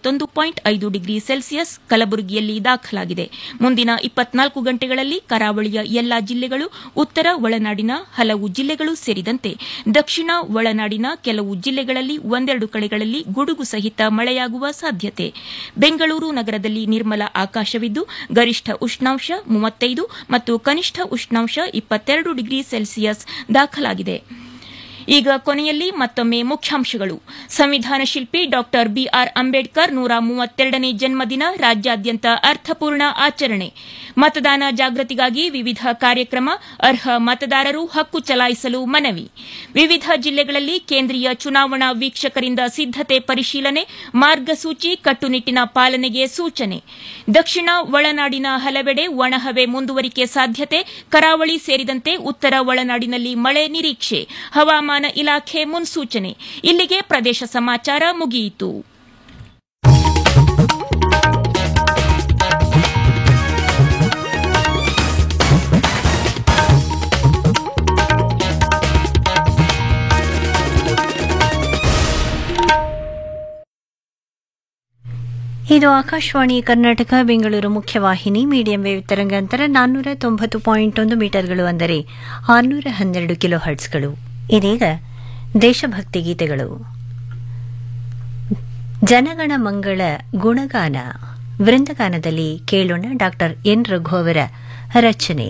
ಮೂವತ್ತೊಂದು ಪಾಯಿಂಟ್ ಐದು degree Celsius ಕಲಬುರಗಿಯಲ್ಲಿ ದಾಖಲಾಗಿದೆ ಮುಂದಿನ ಇಪ್ಪತ್ನಾಲ್ಕು ಗಂಟೆಗಳಲ್ಲಿ ಕರಾವಳಿಯ ಎಲ್ಲಾ ಜಿಲ್ಲೆಗಳು ಉತ್ತರ ಒಳನಾಡಿನ ಹಲವು ಜಿಲ್ಲೆಗಳು ಸೇರಿದಂತೆ ದಕ್ಷಿಣ ಒಳನಾಡಿನ ಕೆಲವು ಜಿಲ್ಲೆಗಳಲ್ಲಿ ಒಂದೆರಡು ಕಡೆಗಳಲ್ಲಿ ಗುಡುಗು ಸಹಿತ ಮಳೆಯಾಗುವ ಸಾಧ್ಯತೆ ಬೆಂಗಳೂರು ನಗರದಲ್ಲಿ ನಿರ್ಮಲ ಆಕಾಶವಿದ್ದು ಗರಿಷ್ಠ ಉಷ್ಣಾಂಶ ಮೂವತ್ತೈದು ಮತ್ತು ಕನಿಷ್ಠ ಉಷ್ಣಾಂಶ ಇಪ್ಪತ್ತೆರಡು ಡಿಗ್ರಿ ಸೆಲ್ಸಿಯಸ್ ದಾಖಲಾಗಿದೆ ಈಗ ಕೊನೆಯಲ್ಲಿ ಮತ್ತೊಮ್ಮೆ ಮುಖ್ಯಾಂಶಗಳು ಸಂವಿಧಾನ ಶಿಲ್ಪಿ ಡಾ ಬಿಆರ್ ಅಂಬೇಡ್ಕರ್ ನೂರ ಮೂವತ್ತೆರಡನೇ ಜನ್ಮದಿನ ರಾಜ್ಯಾದ್ಯಂತ ಅರ್ಥಪೂರ್ಣ ಆಚರಣೆ ಮತದಾನ ಜಾಗೃತಿಗಾಗಿ ವಿವಿಧ ಕಾರ್ಯಕ್ರಮ ಅರ್ಹ ಮತದಾರರು ಹಕ್ಕು ಚಲಾಯಿಸಲು ಮನವಿ ವಿವಿಧ ಜಿಲ್ಲೆಗಳಲ್ಲಿ ಕೇಂದ್ರೀಯ ಚುನಾವಣಾ ವೀಕ್ಷಕರಿಂದ ಸಿದ್ದತೆ ಪರಿಶೀಲನೆ ಮಾರ್ಗಸೂಚಿ ಕಟ್ಟುನಿಟ್ಟಿನ ಪಾಲನೆಗೆ ಸೂಚನೆ ದಕ್ಷಿಣ ಒಳನಾಡಿನ ಹಲವೆಡೆ ಒಣಹವೆ ಮುಂದುವರಿಕೆ ಸಾಧ್ಯತೆ ಕರಾವಳಿ ಸೇರಿದಂತೆ ಉತ್ತರ ಒಳನಾಡಿನಲ್ಲಿ ಮಳೆ ನಿರೀಕ್ಷೆ ಹವಾಮಾನ ಇಲಾಖೆ ಮುನ್ಸೂಚನೆ ಇಲ್ಲಿಗೆ ಪ್ರದೇಶ ಸಮಾಚಾರ ಮುಗಿಯಿತು ಇದು ಆಕಾಶವಾಣಿ ಕರ್ನಾಟಕ ಬೆಂಗಳೂರು ಮುಖ್ಯವಾಹಿನಿ ಮೀಡಿಯಂ ವೇವ್ ತರಂಗಾಂತರ ನಾನ್ನೂರ ತೊಂಬತ್ತು ಪಾಯಿಂಟ್ ಒಂದು ಮೀಟರ್ಗಳು ಅಂದರೆ ಆರುನೂರ ಹನ್ನೆರಡು ಕಿಲೋ ಹರ್ಟ್ಸ್ಗಳು ಇದೀಗ ದೇಶಭಕ್ತಿ ಗೀತೆಗಳು ಜನಗಣ ಮಂಗಳ ಗುಣಗಾನ ವೃಂದಗಾನದಲ್ಲಿ ಕೇಳೋಣ ಡಾಕ್ಟರ್ ಎನ್ ರಘು ಅವರ ರಚನೆ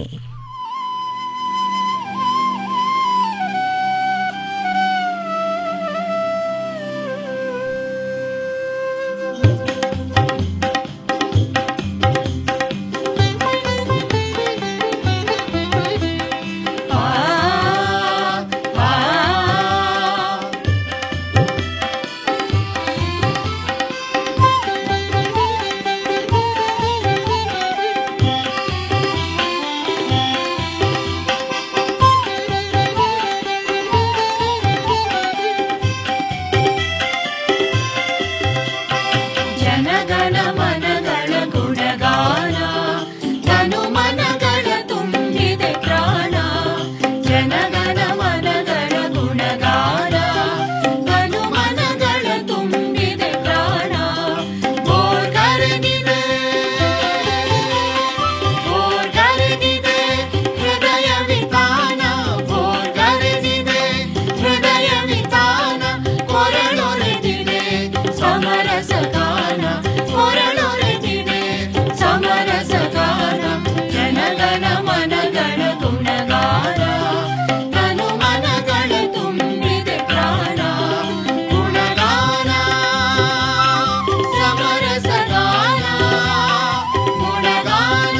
ಜನಗಣ ಮನಗಳ ಗುಣಗಾನ ತನು ಮನಗಳ ತುಂಬಿದೆ ಪ್ರಾಣ ಜನಗಣ ಮನಗಳ ಗುಣಗಾನ ತನು ಮನಗಳ ತುಂಬಿದೆ ಪ್ರಾಣ ಗೋರ್ಗರನಿದೆ ಗೋರ್ಗರನಿದೆ ಹೃದಯ ವಿತಾನ ಗೋರ್ಗರನಿದೆ ಹೃದಯ ವಿತಾನ ಕೊರಳೊರೆದಿದೆ ಸಮರಸ ಗಾನ ಕೊರಳೊರೆದಿದೆ ಸಮರಸ ಗಾನ ಜನಗಣ ಮನಗಳ ಗುಣಗಾನ ತನು ಮನಗಳ ತುಂಬಿದೆ ಪ್ರಾಣ ಗುಣಗಾನ ಸಮರಸ ಗಾನ ಗುಣಗಾನ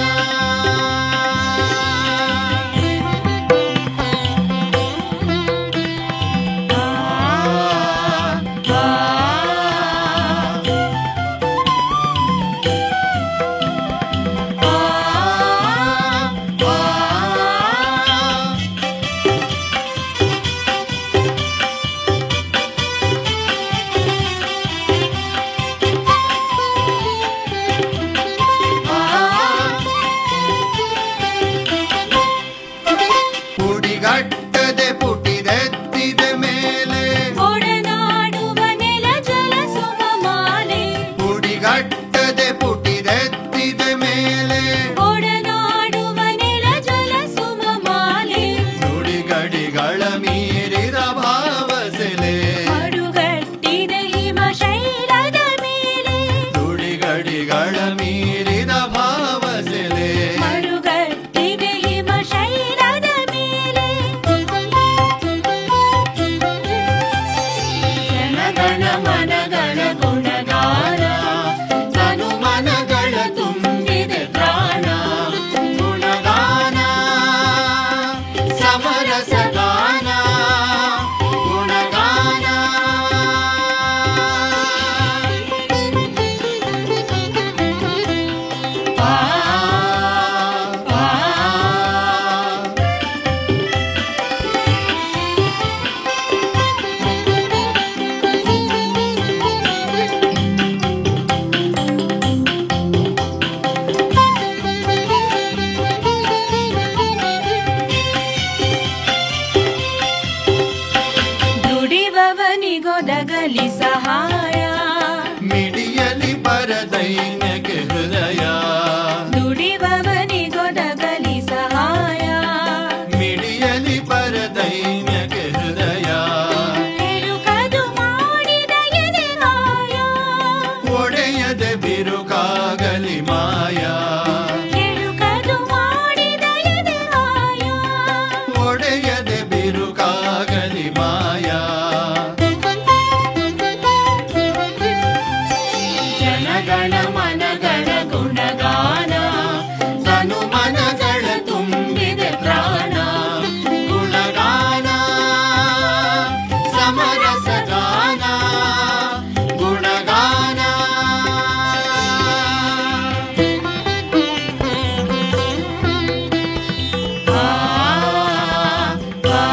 ಪುಡಿಗಟ್ಟದೆ ಪುಟಿದೆತ್ತಿದ ಮೇಲೆ ಒಡನಾಡುವ ನೆಲ ಜಲ ಸುಮಮಾಲೆ ಪುಡಿಗಟ್ಟದೆ ಪುಟಿದೆತ್ತಿದ ಮೇಲೆ ಒಡನಾಡುವ ನೆಲ ಜಲ ಸುಮಮಾಲೆ ನುಡಿಗಡಿಗಳ ಮೀರಿದ ಭಾವಸೆಲೆ ಮರುಗಟ್ಟಿದ ಹಿಮ ಶೈಲದ ಮೇಲೆ ನುಡಿಗಡಿಗಳ ಮೀರಿದ ಭಾವಸೆಲೆ ಮರುಗಟ್ಟಿದ ಹಿಮ ಶೈಲದ ಮೇಲೆ ಜನಗಣ ಮನಗಳ ಗುಣಗಾನ ತನು ಮನಗಳ ತುಂಬಿದೆ ಪ್ರಾಣ ಗುಣಗಾನ ಸಮರಸ ಗಾನ ಗುಣಗಾನ ಗುಣಗಾನ ಪರದೈನ್ಯಕ್ಕೆ ಹೃದಯ ದುಡಿವವನಿಗೊದಗಲಿ ಸಹಾಯ ಮಿಡಿಯಲಿ ಪರದೈನ್ಯಕ್ಕೆ ಹೃದಯ ತಿರುಕದು ಮಾಡಿದ ಎದೆಗಾಯ ಒಡೆಯದೆ ಬಿರುಕಾಗಲಿ ಮಾಯ ತಿರುಕದು ಮಾಡಿದ ಎದೆಗಾಯ ಒಡೆಯದೆ ಬಿರುಕಾಗಲಿ ಮಾಯ ಜನಗಣ ಮನಗಳ ಗುಣಗಾನ ತನು ಮನಗಳ ತುಂಬಿದೆ ಪ್ರಾಣ ಗುಣಗಾನ ಸಮರಸ ಗಾನ ಗುಣಗಾನ ಆ, ಆ,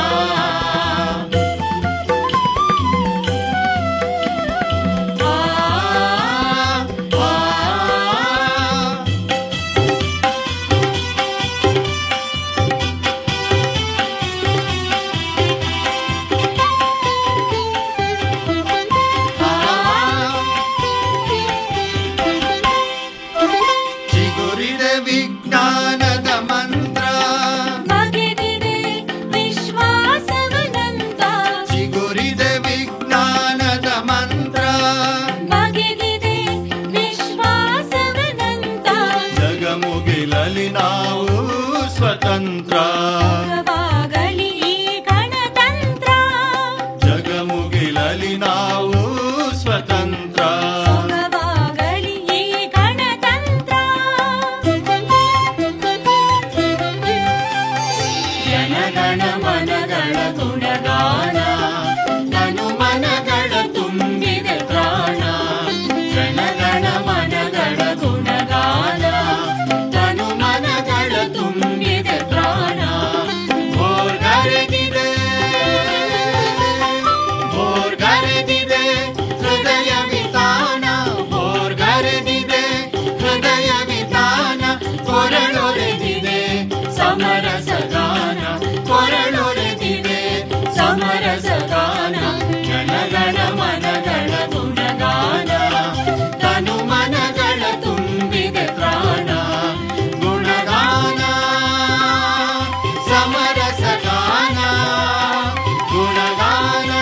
ಆ, ಆ. ಚಿಗುರಿದ ವಿಜ್ಞಾನದ ಮಂತ್ರ ಬಗೆದಿದೆ ವಿಶ್ವಾಸವನಂತ ಚಿಗುರಿದ ವಿಜ್ಞಾನದ ಮಂತ್ರ ಬಗೆದಿದೆ ವಿಶ್ವಾಸವನಂತ ಜಗಮುಗಿಲಲಿ ನಾವು ಸ್ವತಂತ್ರ ಸುಖವಾಗಲಿ ಈ ಗಣತಂತ್ರ ಜಗಮುಗಿಲಲಿ ನಾವು ಸ್ವತಂತ್ರ ಸುಖವಾಗಲಿ ಈ ಗಣತಂತ್ರ ಜನಗಣ ಮನಗಳ ಗುಣಗಾನ ತನು ಮನಗಳ ತುಂಬಿದೆ ಪ್ರಾಣ ಜನಗಣ ಮನಗಳ ಗುಣಗಾನ ತನು ಮನಗಳ ತುಂಬಿದೆ ಪ್ರಾಣ ಭೋರ್ಗರೆದಿದೆ ಭೋರ್ಗರೆದಿದೆ ಹೃದಯ ವಿತಾನ ಭೋರ್ಗರೆದಿದೆ ಹೃದಯ ವಿತಾನ ಕೊರಳೊರೆದಿದೆ ಸಮರಸ ಗಾನ ಕೊರಳೊರೆದಿದೆ ಸಮರಸ ಗಾನ ಜನಗಣ ಮನಗಳ ಗುಣಗಾನ ತನು ಮನಗಳ ತುಂಬಿದೆ ಪ್ರಾಣ ಗುಣಗಾನ ಸಮರಸ ಗಾನ ಗುಣಗಾನ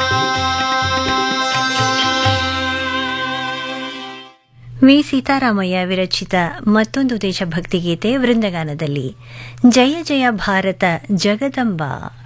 ವಿ ಸೀತಾರಾಮಯ್ಯ ವಿರಚಿತ ಮತ್ತೊಂದು ದೇಶಭಕ್ತಿ ಗೀತೆ ವೃಂದಗಾನದಲ್ಲಿ ಜಯ ಜಯ ಭಾರತ ಜಗದಂಬ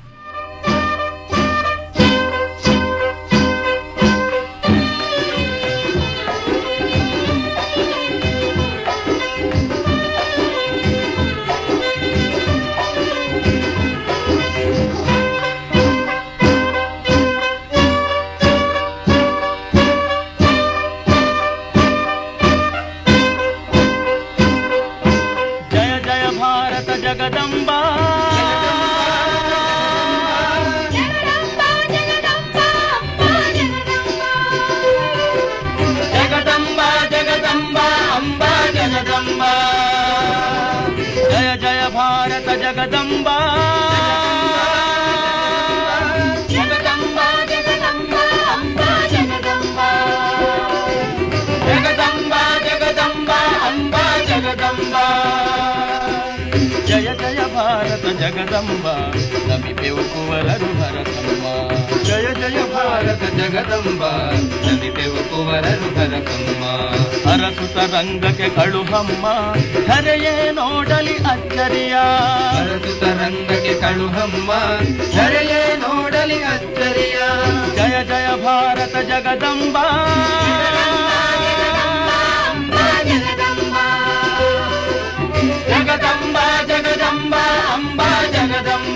ಜಯ ಜಯ ಭಾರತ ಜಗದಂಬಾ ಜಗದಂಬಾ ಜಗದಂಬಾ ಅಂಬಾ ಜಗದಂಬಾ ಜಯ ಜಯ ಭಾರತ ಜಗದಂಬಾ ಜಗದಂಬಾ ಜಗದಂಬಾ ಅಂಬಾ ಜಗದಂಬಾ ಜಗದಂಬಾ ಜಗದಂಬಾ ಅಂಬಾ ಜಗದಂಬಾ ಜಯ ಜಯ ಭಾರತ ಜಗದಂಬ ನಮಿಪೆವು ಕುವರರು ಭರತಮ್ಮ ಜಯ ಜಯ ಭಾರತ ಜಗದಂಬ ನಮಿಪೆವು ಕುವರರು ಭರತಮ್ಮ ಅರಸುತ ರಂಗಕ್ಕೆ ಕಳುಹಮ್ಮ ಧರೆಯೇ ನೋಡಲಿ ಅಚ್ಚರಿಯ ಅರಸುತ ರಂಗಕ್ಕೆ ಕಳುಹಮ್ಮ ಧರೆಯೇ ನೋಡಲಿ ಅಚ್ಚರಿಯ ಜಯ ಜಯ ಭಾರತ ಜಗದಂಬ ಜಗದಂಬ ಜಗದಂಬ ಅಂಬಾ ಜಗದಂಬ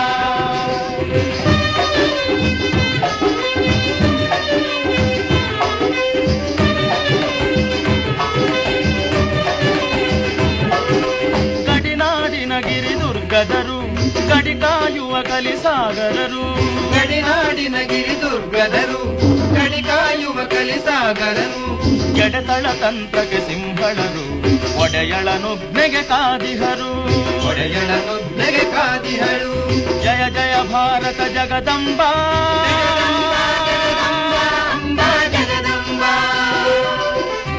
ಗಡಿನಾಡಿನ ಗಿರಿ ದುರ್ಗದರು ಗಡಿ ಕಾಯುವ ಕಲಿಸಾಗರರು ಗಡಿನಾಡಿನ ಗಿರಿ ದುರ್ಗದರು ಗಡಿ ಕಾಯುವ ಕಲಿಸಾಗರರು ಎಡೆತಳ ತಂತ್ರಕ್ಕೆ ಸಿಂಹಳರು ಒಡೆಯಳನುಗ್ನೆಗೆ ಕಾದಿಹರು ಒಡೆಯಳನೊಬ್ಬೆಗೆ ಕಾದಿಹಳು ಜಯ ಜಯ ಭಾರತ ಜಗದಂಬಾ ಅಂಬಾ ಜಗದಂಬ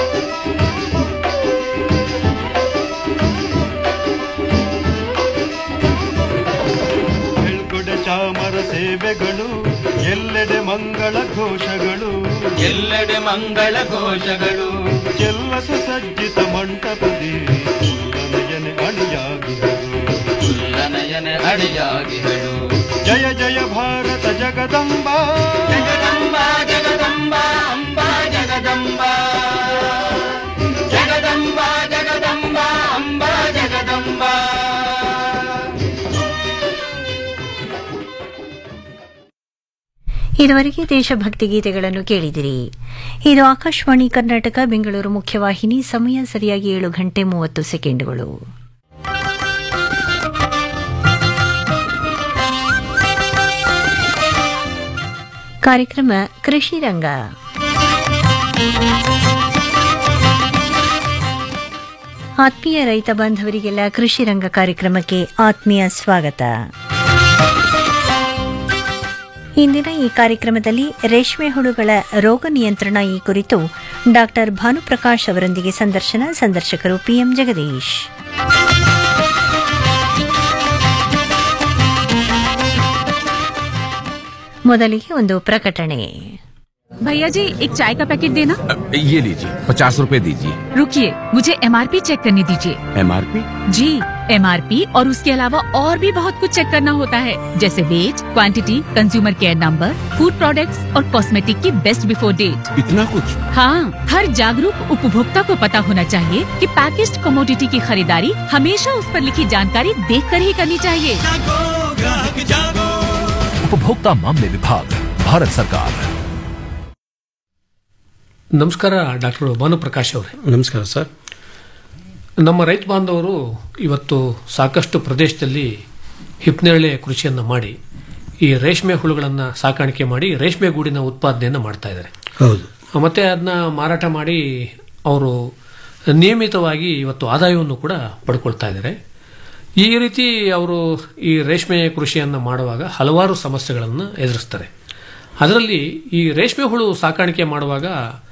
ಬೆಳ್ಗೊಡೆ ಚಾಮರ ಸೇವೆಗಳು ಎಲ್ಲೆಡೆ ಮಂಗಳ ಘೋಷಗಳು ಎಲ್ಲೆಡೆ ಮಂಗಳ ಘೋಷಗಳು ಕೆಲಸ ಸಜ್ಜಿತ ಮಂಟಪದಿ ಉಲ್ಲನಯನೆ ಅಣಿಯಾಗಿಹರು ಉಲ್ಲನಯನೆ ಅಡಿಯಾಗಿಹಳು ಜಯ ಜಯ ಭಾರತ ಜಗದಂಬ ಜಗದಂಬ ಜಗದಂಬ ಅಂಬ ಜಗದಂಬ ಜಗದಂಬ ಜಗದಂಬ ಅಂಬ ಜಗದಂಬ ಇದುವರೆಗೆ ದೇಶಭಕ್ತಿ ಗೀತೆಗಳನ್ನು ಕೇಳಿದಿರಿ ಇದು ಆಕಾಶವಾಣಿ ಕರ್ನಾಟಕ ಬೆಂಗಳೂರು ಮುಖ್ಯವಾಹಿನಿ ಸಮಯ ಸರಿಯಾಗಿ ಏಳು ಗಂಟೆ ಮೂವತ್ತು ಸೆಕೆಂಡುಗಳು ಕಾರ್ಯಕ್ರಮ ಕೃಷಿ ರಂಗ ಆತ್ಮೀಯ ರೈತ ಬಾಂಧವರಿಗೆಲ್ಲ ಕೃಷಿ ರಂಗ ಕಾರ್ಯಕ್ರಮಕ್ಕೆ ಆತ್ಮೀಯ ಸ್ವಾಗತ ಇಂದಿನ ಈ ಕಾರ್ಯಕ್ರಮದಲ್ಲಿ ರೇಷ್ಮೆ ಹುಳುಗಳ ರೋಗ ನಿಯಂತ್ರಣ ಈ ಕುರಿತು ಡಾಕ್ಟರ್ ಭಾನುಪ್ರಕಾಶ್ ಅವರೊಂದಿಗೆ ಸಂದರ್ಶನ ಸಂದರ್ಶಕರು ಪಿಎಂ ಜಗದೀಶ್ ಮೊದಲಿಗೆ ಒಂದು ಪ್ರಕಟಣೆ भैया जी एक चाय का पैकेट देना ये लीजिए पचास रूपए दीजिए रुकिए मुझे एमआरपी चेक करने दीजिए एमआरपी जी एमआरपी और उसके अलावा और भी बहुत कुछ चेक करना होता है जैसे weight quantity consumer care number food products और कॉस्मेटिक की बेस्ट बिफोर डेट इतना कुछ हाँ हर जागरूक उपभोक्ता को पता होना चाहिए कि पैकेज्ड कमोडिटी की खरीदारी हमेशा उस पर लिखी जानकारी देख कर ही करनी चाहिए उपभोक्ता मामले विभाग भारत सरकार ನಮಸ್ಕಾರ ಡಾಕ್ಟರ್ ಭಾನುಪ್ರಕಾಶ್ ಅವರೇ ನಮಸ್ಕಾರ ಸರ್ ನಮ್ಮ ರೈತ ಬಾಂಧವರು ಇವತ್ತು ಸಾಕಷ್ಟು ಪ್ರದೇಶದಲ್ಲಿ ಹಿಪ್ನೇರಳೆ ಕೃಷಿಯನ್ನು ಮಾಡಿ ಈ ರೇಷ್ಮೆ ಹುಳುಗಳನ್ನು ಸಾಕಾಣಿಕೆ ಮಾಡಿ ರೇಷ್ಮೆ ಗೂಡಿನ ಉತ್ಪಾದನೆಯನ್ನು ಮಾಡ್ತಾ ಇದ್ದಾರೆ ಹೌದು ಮತ್ತೆ ಅದನ್ನ ಮಾರಾಟ ಮಾಡಿ ಅವರು ನಿಯಮಿತವಾಗಿ ಇವತ್ತು ಆದಾಯವನ್ನು ಕೂಡ ಪಡ್ಕೊಳ್ತಾ ಇದ್ದಾರೆ ಈ ರೀತಿ ಅವರು ಈ ರೇಷ್ಮೆ ಕೃಷಿಯನ್ನು ಮಾಡುವಾಗ ಹಲವಾರು ಸಮಸ್ಯೆಗಳನ್ನು ಎದುರಿಸ್ತಾರೆ ಅದರಲ್ಲಿ ಈ ರೇಷ್ಮೆ ಹುಳು ಸಾಕಾಣಿಕೆ ಮಾಡುವಾಗ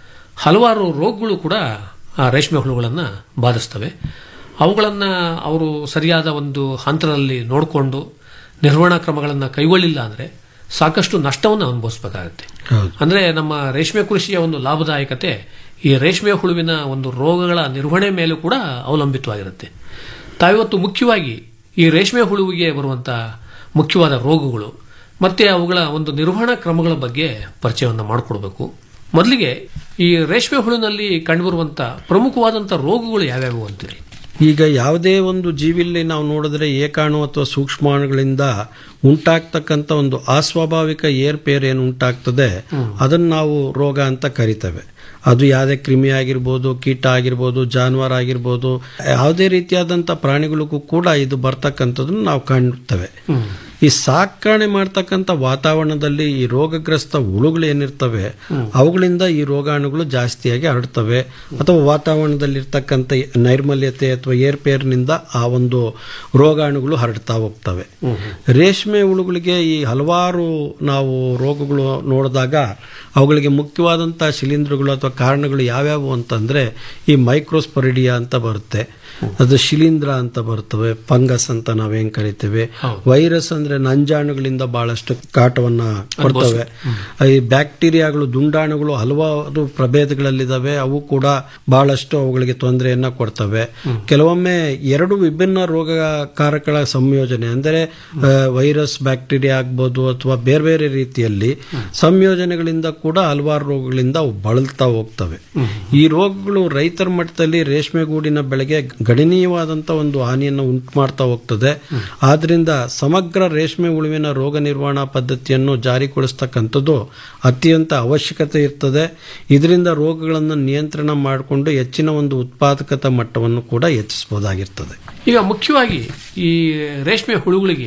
ಹಲವಾರು ರೋಗಗಳು ಕೂಡ ಆ ರೇಷ್ಮೆ ಹುಳುಗಳನ್ನು ಬಾಧಿಸ್ತವೆ ಅವುಗಳನ್ನು ಅವರು ಸರಿಯಾದ ಒಂದು ಹಂತದಲ್ಲಿ ನೋಡಿಕೊಂಡು ನಿರ್ವಹಣಾ ಕ್ರಮಗಳನ್ನು ಕೈಗೊಳ್ಳಿಲ್ಲ ಅಂದರೆ ಸಾಕಷ್ಟು ನಷ್ಟವನ್ನು ಅನುಭವಿಸಬೇಕಾಗುತ್ತೆ ಹೌದು ಅಂದರೆ ನಮ್ಮ ರೇಷ್ಮೆ ಕೃಷಿಯ ಒಂದು ಲಾಭದಾಯಕತೆ ಈ ರೇಷ್ಮೆ ಹುಳುವಿನ ಒಂದು ರೋಗಗಳ ನಿರ್ವಹಣೆ ಮೇಲೂ ಕೂಡ ಅವಲಂಬಿತವಾಗಿರುತ್ತೆ ತಾವಿವತ್ತು ಮುಖ್ಯವಾಗಿ ಈ ರೇಷ್ಮೆ ಹುಳುವಿಗೆ ಬರುವಂಥ ಮುಖ್ಯವಾದ ರೋಗಗಳು ಮತ್ತೆ ಅವುಗಳ ಒಂದು ನಿರ್ವಹಣಾ ಕ್ರಮಗಳ ಬಗ್ಗೆ ಪರಿಚಯವನ್ನು ಮಾಡಿಕೊಡ್ಬೇಕು ಮೊದಲಿಗೆ ಈ ರೇಷ್ಮೆ ಹುಳುವಿನಲ್ಲಿ ಕಂಡುಬರುವಂಥ ಪ್ರಮುಖವಾದಂಥ ರೋಗಗಳು ಯಾವ್ಯಾವು ಅಂತೀರಿ ಈಗ ಯಾವುದೇ ಒಂದು ಜೀವಿಲಿ ನಾವು ನೋಡಿದ್ರೆ ಏಕಾಣು ಅಥವಾ ಸೂಕ್ಷ್ಮಾಣುಗಳಿಂದ ಉಂಟಾಗ್ತಕ್ಕಂಥ ಒಂದು ಅಸ್ವಾಭಾವಿಕ ಏರ್ಪೇರ್ ಏನು ಉಂಟಾಗ್ತದೆ ಅದನ್ನು ನಾವು ರೋಗ ಅಂತ ಕರಿತೇವೆ ಅದು ಯಾವುದೇ ಕ್ರಿಮಿ ಆಗಿರ್ಬೋದು ಕೀಟ ಆಗಿರ್ಬೋದು ಜಾನುವಾರು ಆಗಿರ್ಬೋದು ಯಾವುದೇ ರೀತಿಯಾದಂಥ ಪ್ರಾಣಿಗಳಿಗೂ ಕೂಡ ಇದು ಬರ್ತಕ್ಕಂಥದ್ದನ್ನು ನಾವು ಕಾಣ್ತೇವೆ ಈ ಸಾಕಣೆ ಮಾಡ್ತಕ್ಕಂಥ ವಾತಾವರಣದಲ್ಲಿ ಈ ರೋಗಗ್ರಸ್ತ ಹುಳುಗಳು ಏನಿರ್ತವೆ ಅವುಗಳಿಂದ ಈ ರೋಗಾಣುಗಳು ಜಾಸ್ತಿಯಾಗಿ ಹರಡ್ತವೆ ಅಥವಾ ವಾತಾವರಣದಲ್ಲಿರ್ತಕ್ಕಂಥ ನೈರ್ಮಲ್ಯತೆ ಅಥವಾ ಏರ್ಪೇರ್ನಿಂದ ಆ ಒಂದು ರೋಗಾಣುಗಳು ಹರಡ್ತಾ ಹೋಗ್ತವೆ ರೇಷ್ಮೆ ಹುಳುಗಳಿಗೆ ಈ ಹಲವಾರು ನಾವು ರೋಗಗಳು ನೋಡಿದಾಗ ಅವುಗಳಿಗೆ ಮುಖ್ಯವಾದಂಥ ಶಿಲೀಂಧ್ರಗಳು ಅಥವಾ ಕಾರಣಗಳು ಯಾವ್ಯಾವು ಅಂತಂದ್ರೆ ಈ ಮೈಕ್ರೋಸ್ಪೊರಿಡಿಯಾ ಅಂತ ಬರುತ್ತೆ ಅದು ಶಿಲೀಂಧ್ರ ಅಂತ ಬರ್ತವೆ ಫಂಗಸ್ ಅಂತ ನಾವೇನ್ ಕರಿತೇವೆ ವೈರಸ್ ಅಂದ್ರೆ ನಂಜಾಣುಗಳಿಂದ ಬಹಳಷ್ಟು ಕಾಟವನ್ನ ಕೊಡ್ತವೆ ಈ ಬ್ಯಾಕ್ಟೀರಿಯಾಗಳು ದುಂಡಾಣುಗಳು ಹಲವಾರು ಪ್ರಭೇದಗಳಲ್ಲಿದ್ದಾವೆ ಅವು ಕೂಡ ಬಹಳಷ್ಟು ಅವುಗಳಿಗೆ ತೊಂದರೆಯನ್ನ ಕೊಡ್ತವೆ ಕೆಲವೊಮ್ಮೆ ಎರಡು ವಿಭಿನ್ನ ರೋಗಕಾರಕಗಳ ಸಂಯೋಜನೆ ಅಂದರೆ ಆ, ವೈರಸ್ ಬ್ಯಾಕ್ಟೀರಿಯಾ ಆಗ್ಬೋದು ಅಥವಾ ಬೇರೆ ಬೇರೆ ರೀತಿಯಲ್ಲಿ ಸಂಯೋಜನೆಗಳಿಂದ ಕೂಡ ಹಲವಾರು ರೋಗಗಳಿಂದ ಅವು ಬಳಲ್ತಾ ಹೋಗ್ತವೆ ಈ ರೋಗಗಳು ರೈತರ ಮಟ್ಟದಲ್ಲಿ ರೇಷ್ಮೆ ಗೂಡಿನ ಬೆಳೆಗೆ ಗಣನೀಯವಾದಂತ ಒಂದು ಹಾನಿಯನ್ನು ಉಂಟು ಮಾಡ್ತಾ ಹೋಗ್ತದೆ ಆದ್ರಿಂದ ಸಮಗ್ರ ರೇಷ್ಮೆ ಹುಳುವಿನ ರೋಗ ನಿರ್ವಹಣಾ ಪದ್ಧತಿಯನ್ನು ಜಾರಿಗೊಳಿಸ್ತಕ್ಕಂಥದ್ದು ಅತ್ಯಂತ ಅವಶ್ಯಕತೆ ಇರ್ತದೆ ಇದರಿಂದ ರೋಗಗಳನ್ನು ನಿಯಂತ್ರಣ ಮಾಡಿಕೊಂಡು ಹೆಚ್ಚಿನ ಒಂದು ಉತ್ಪಾದಕತಾ ಮಟ್ಟವನ್ನು ಕೂಡ ಹೆಚ್ಚಿಸಬಹುದಾಗಿರ್ತದೆ ಈಗ ಮುಖ್ಯವಾಗಿ ಈ ರೇಷ್ಮೆ ಹುಳುಗಳಿಗೆ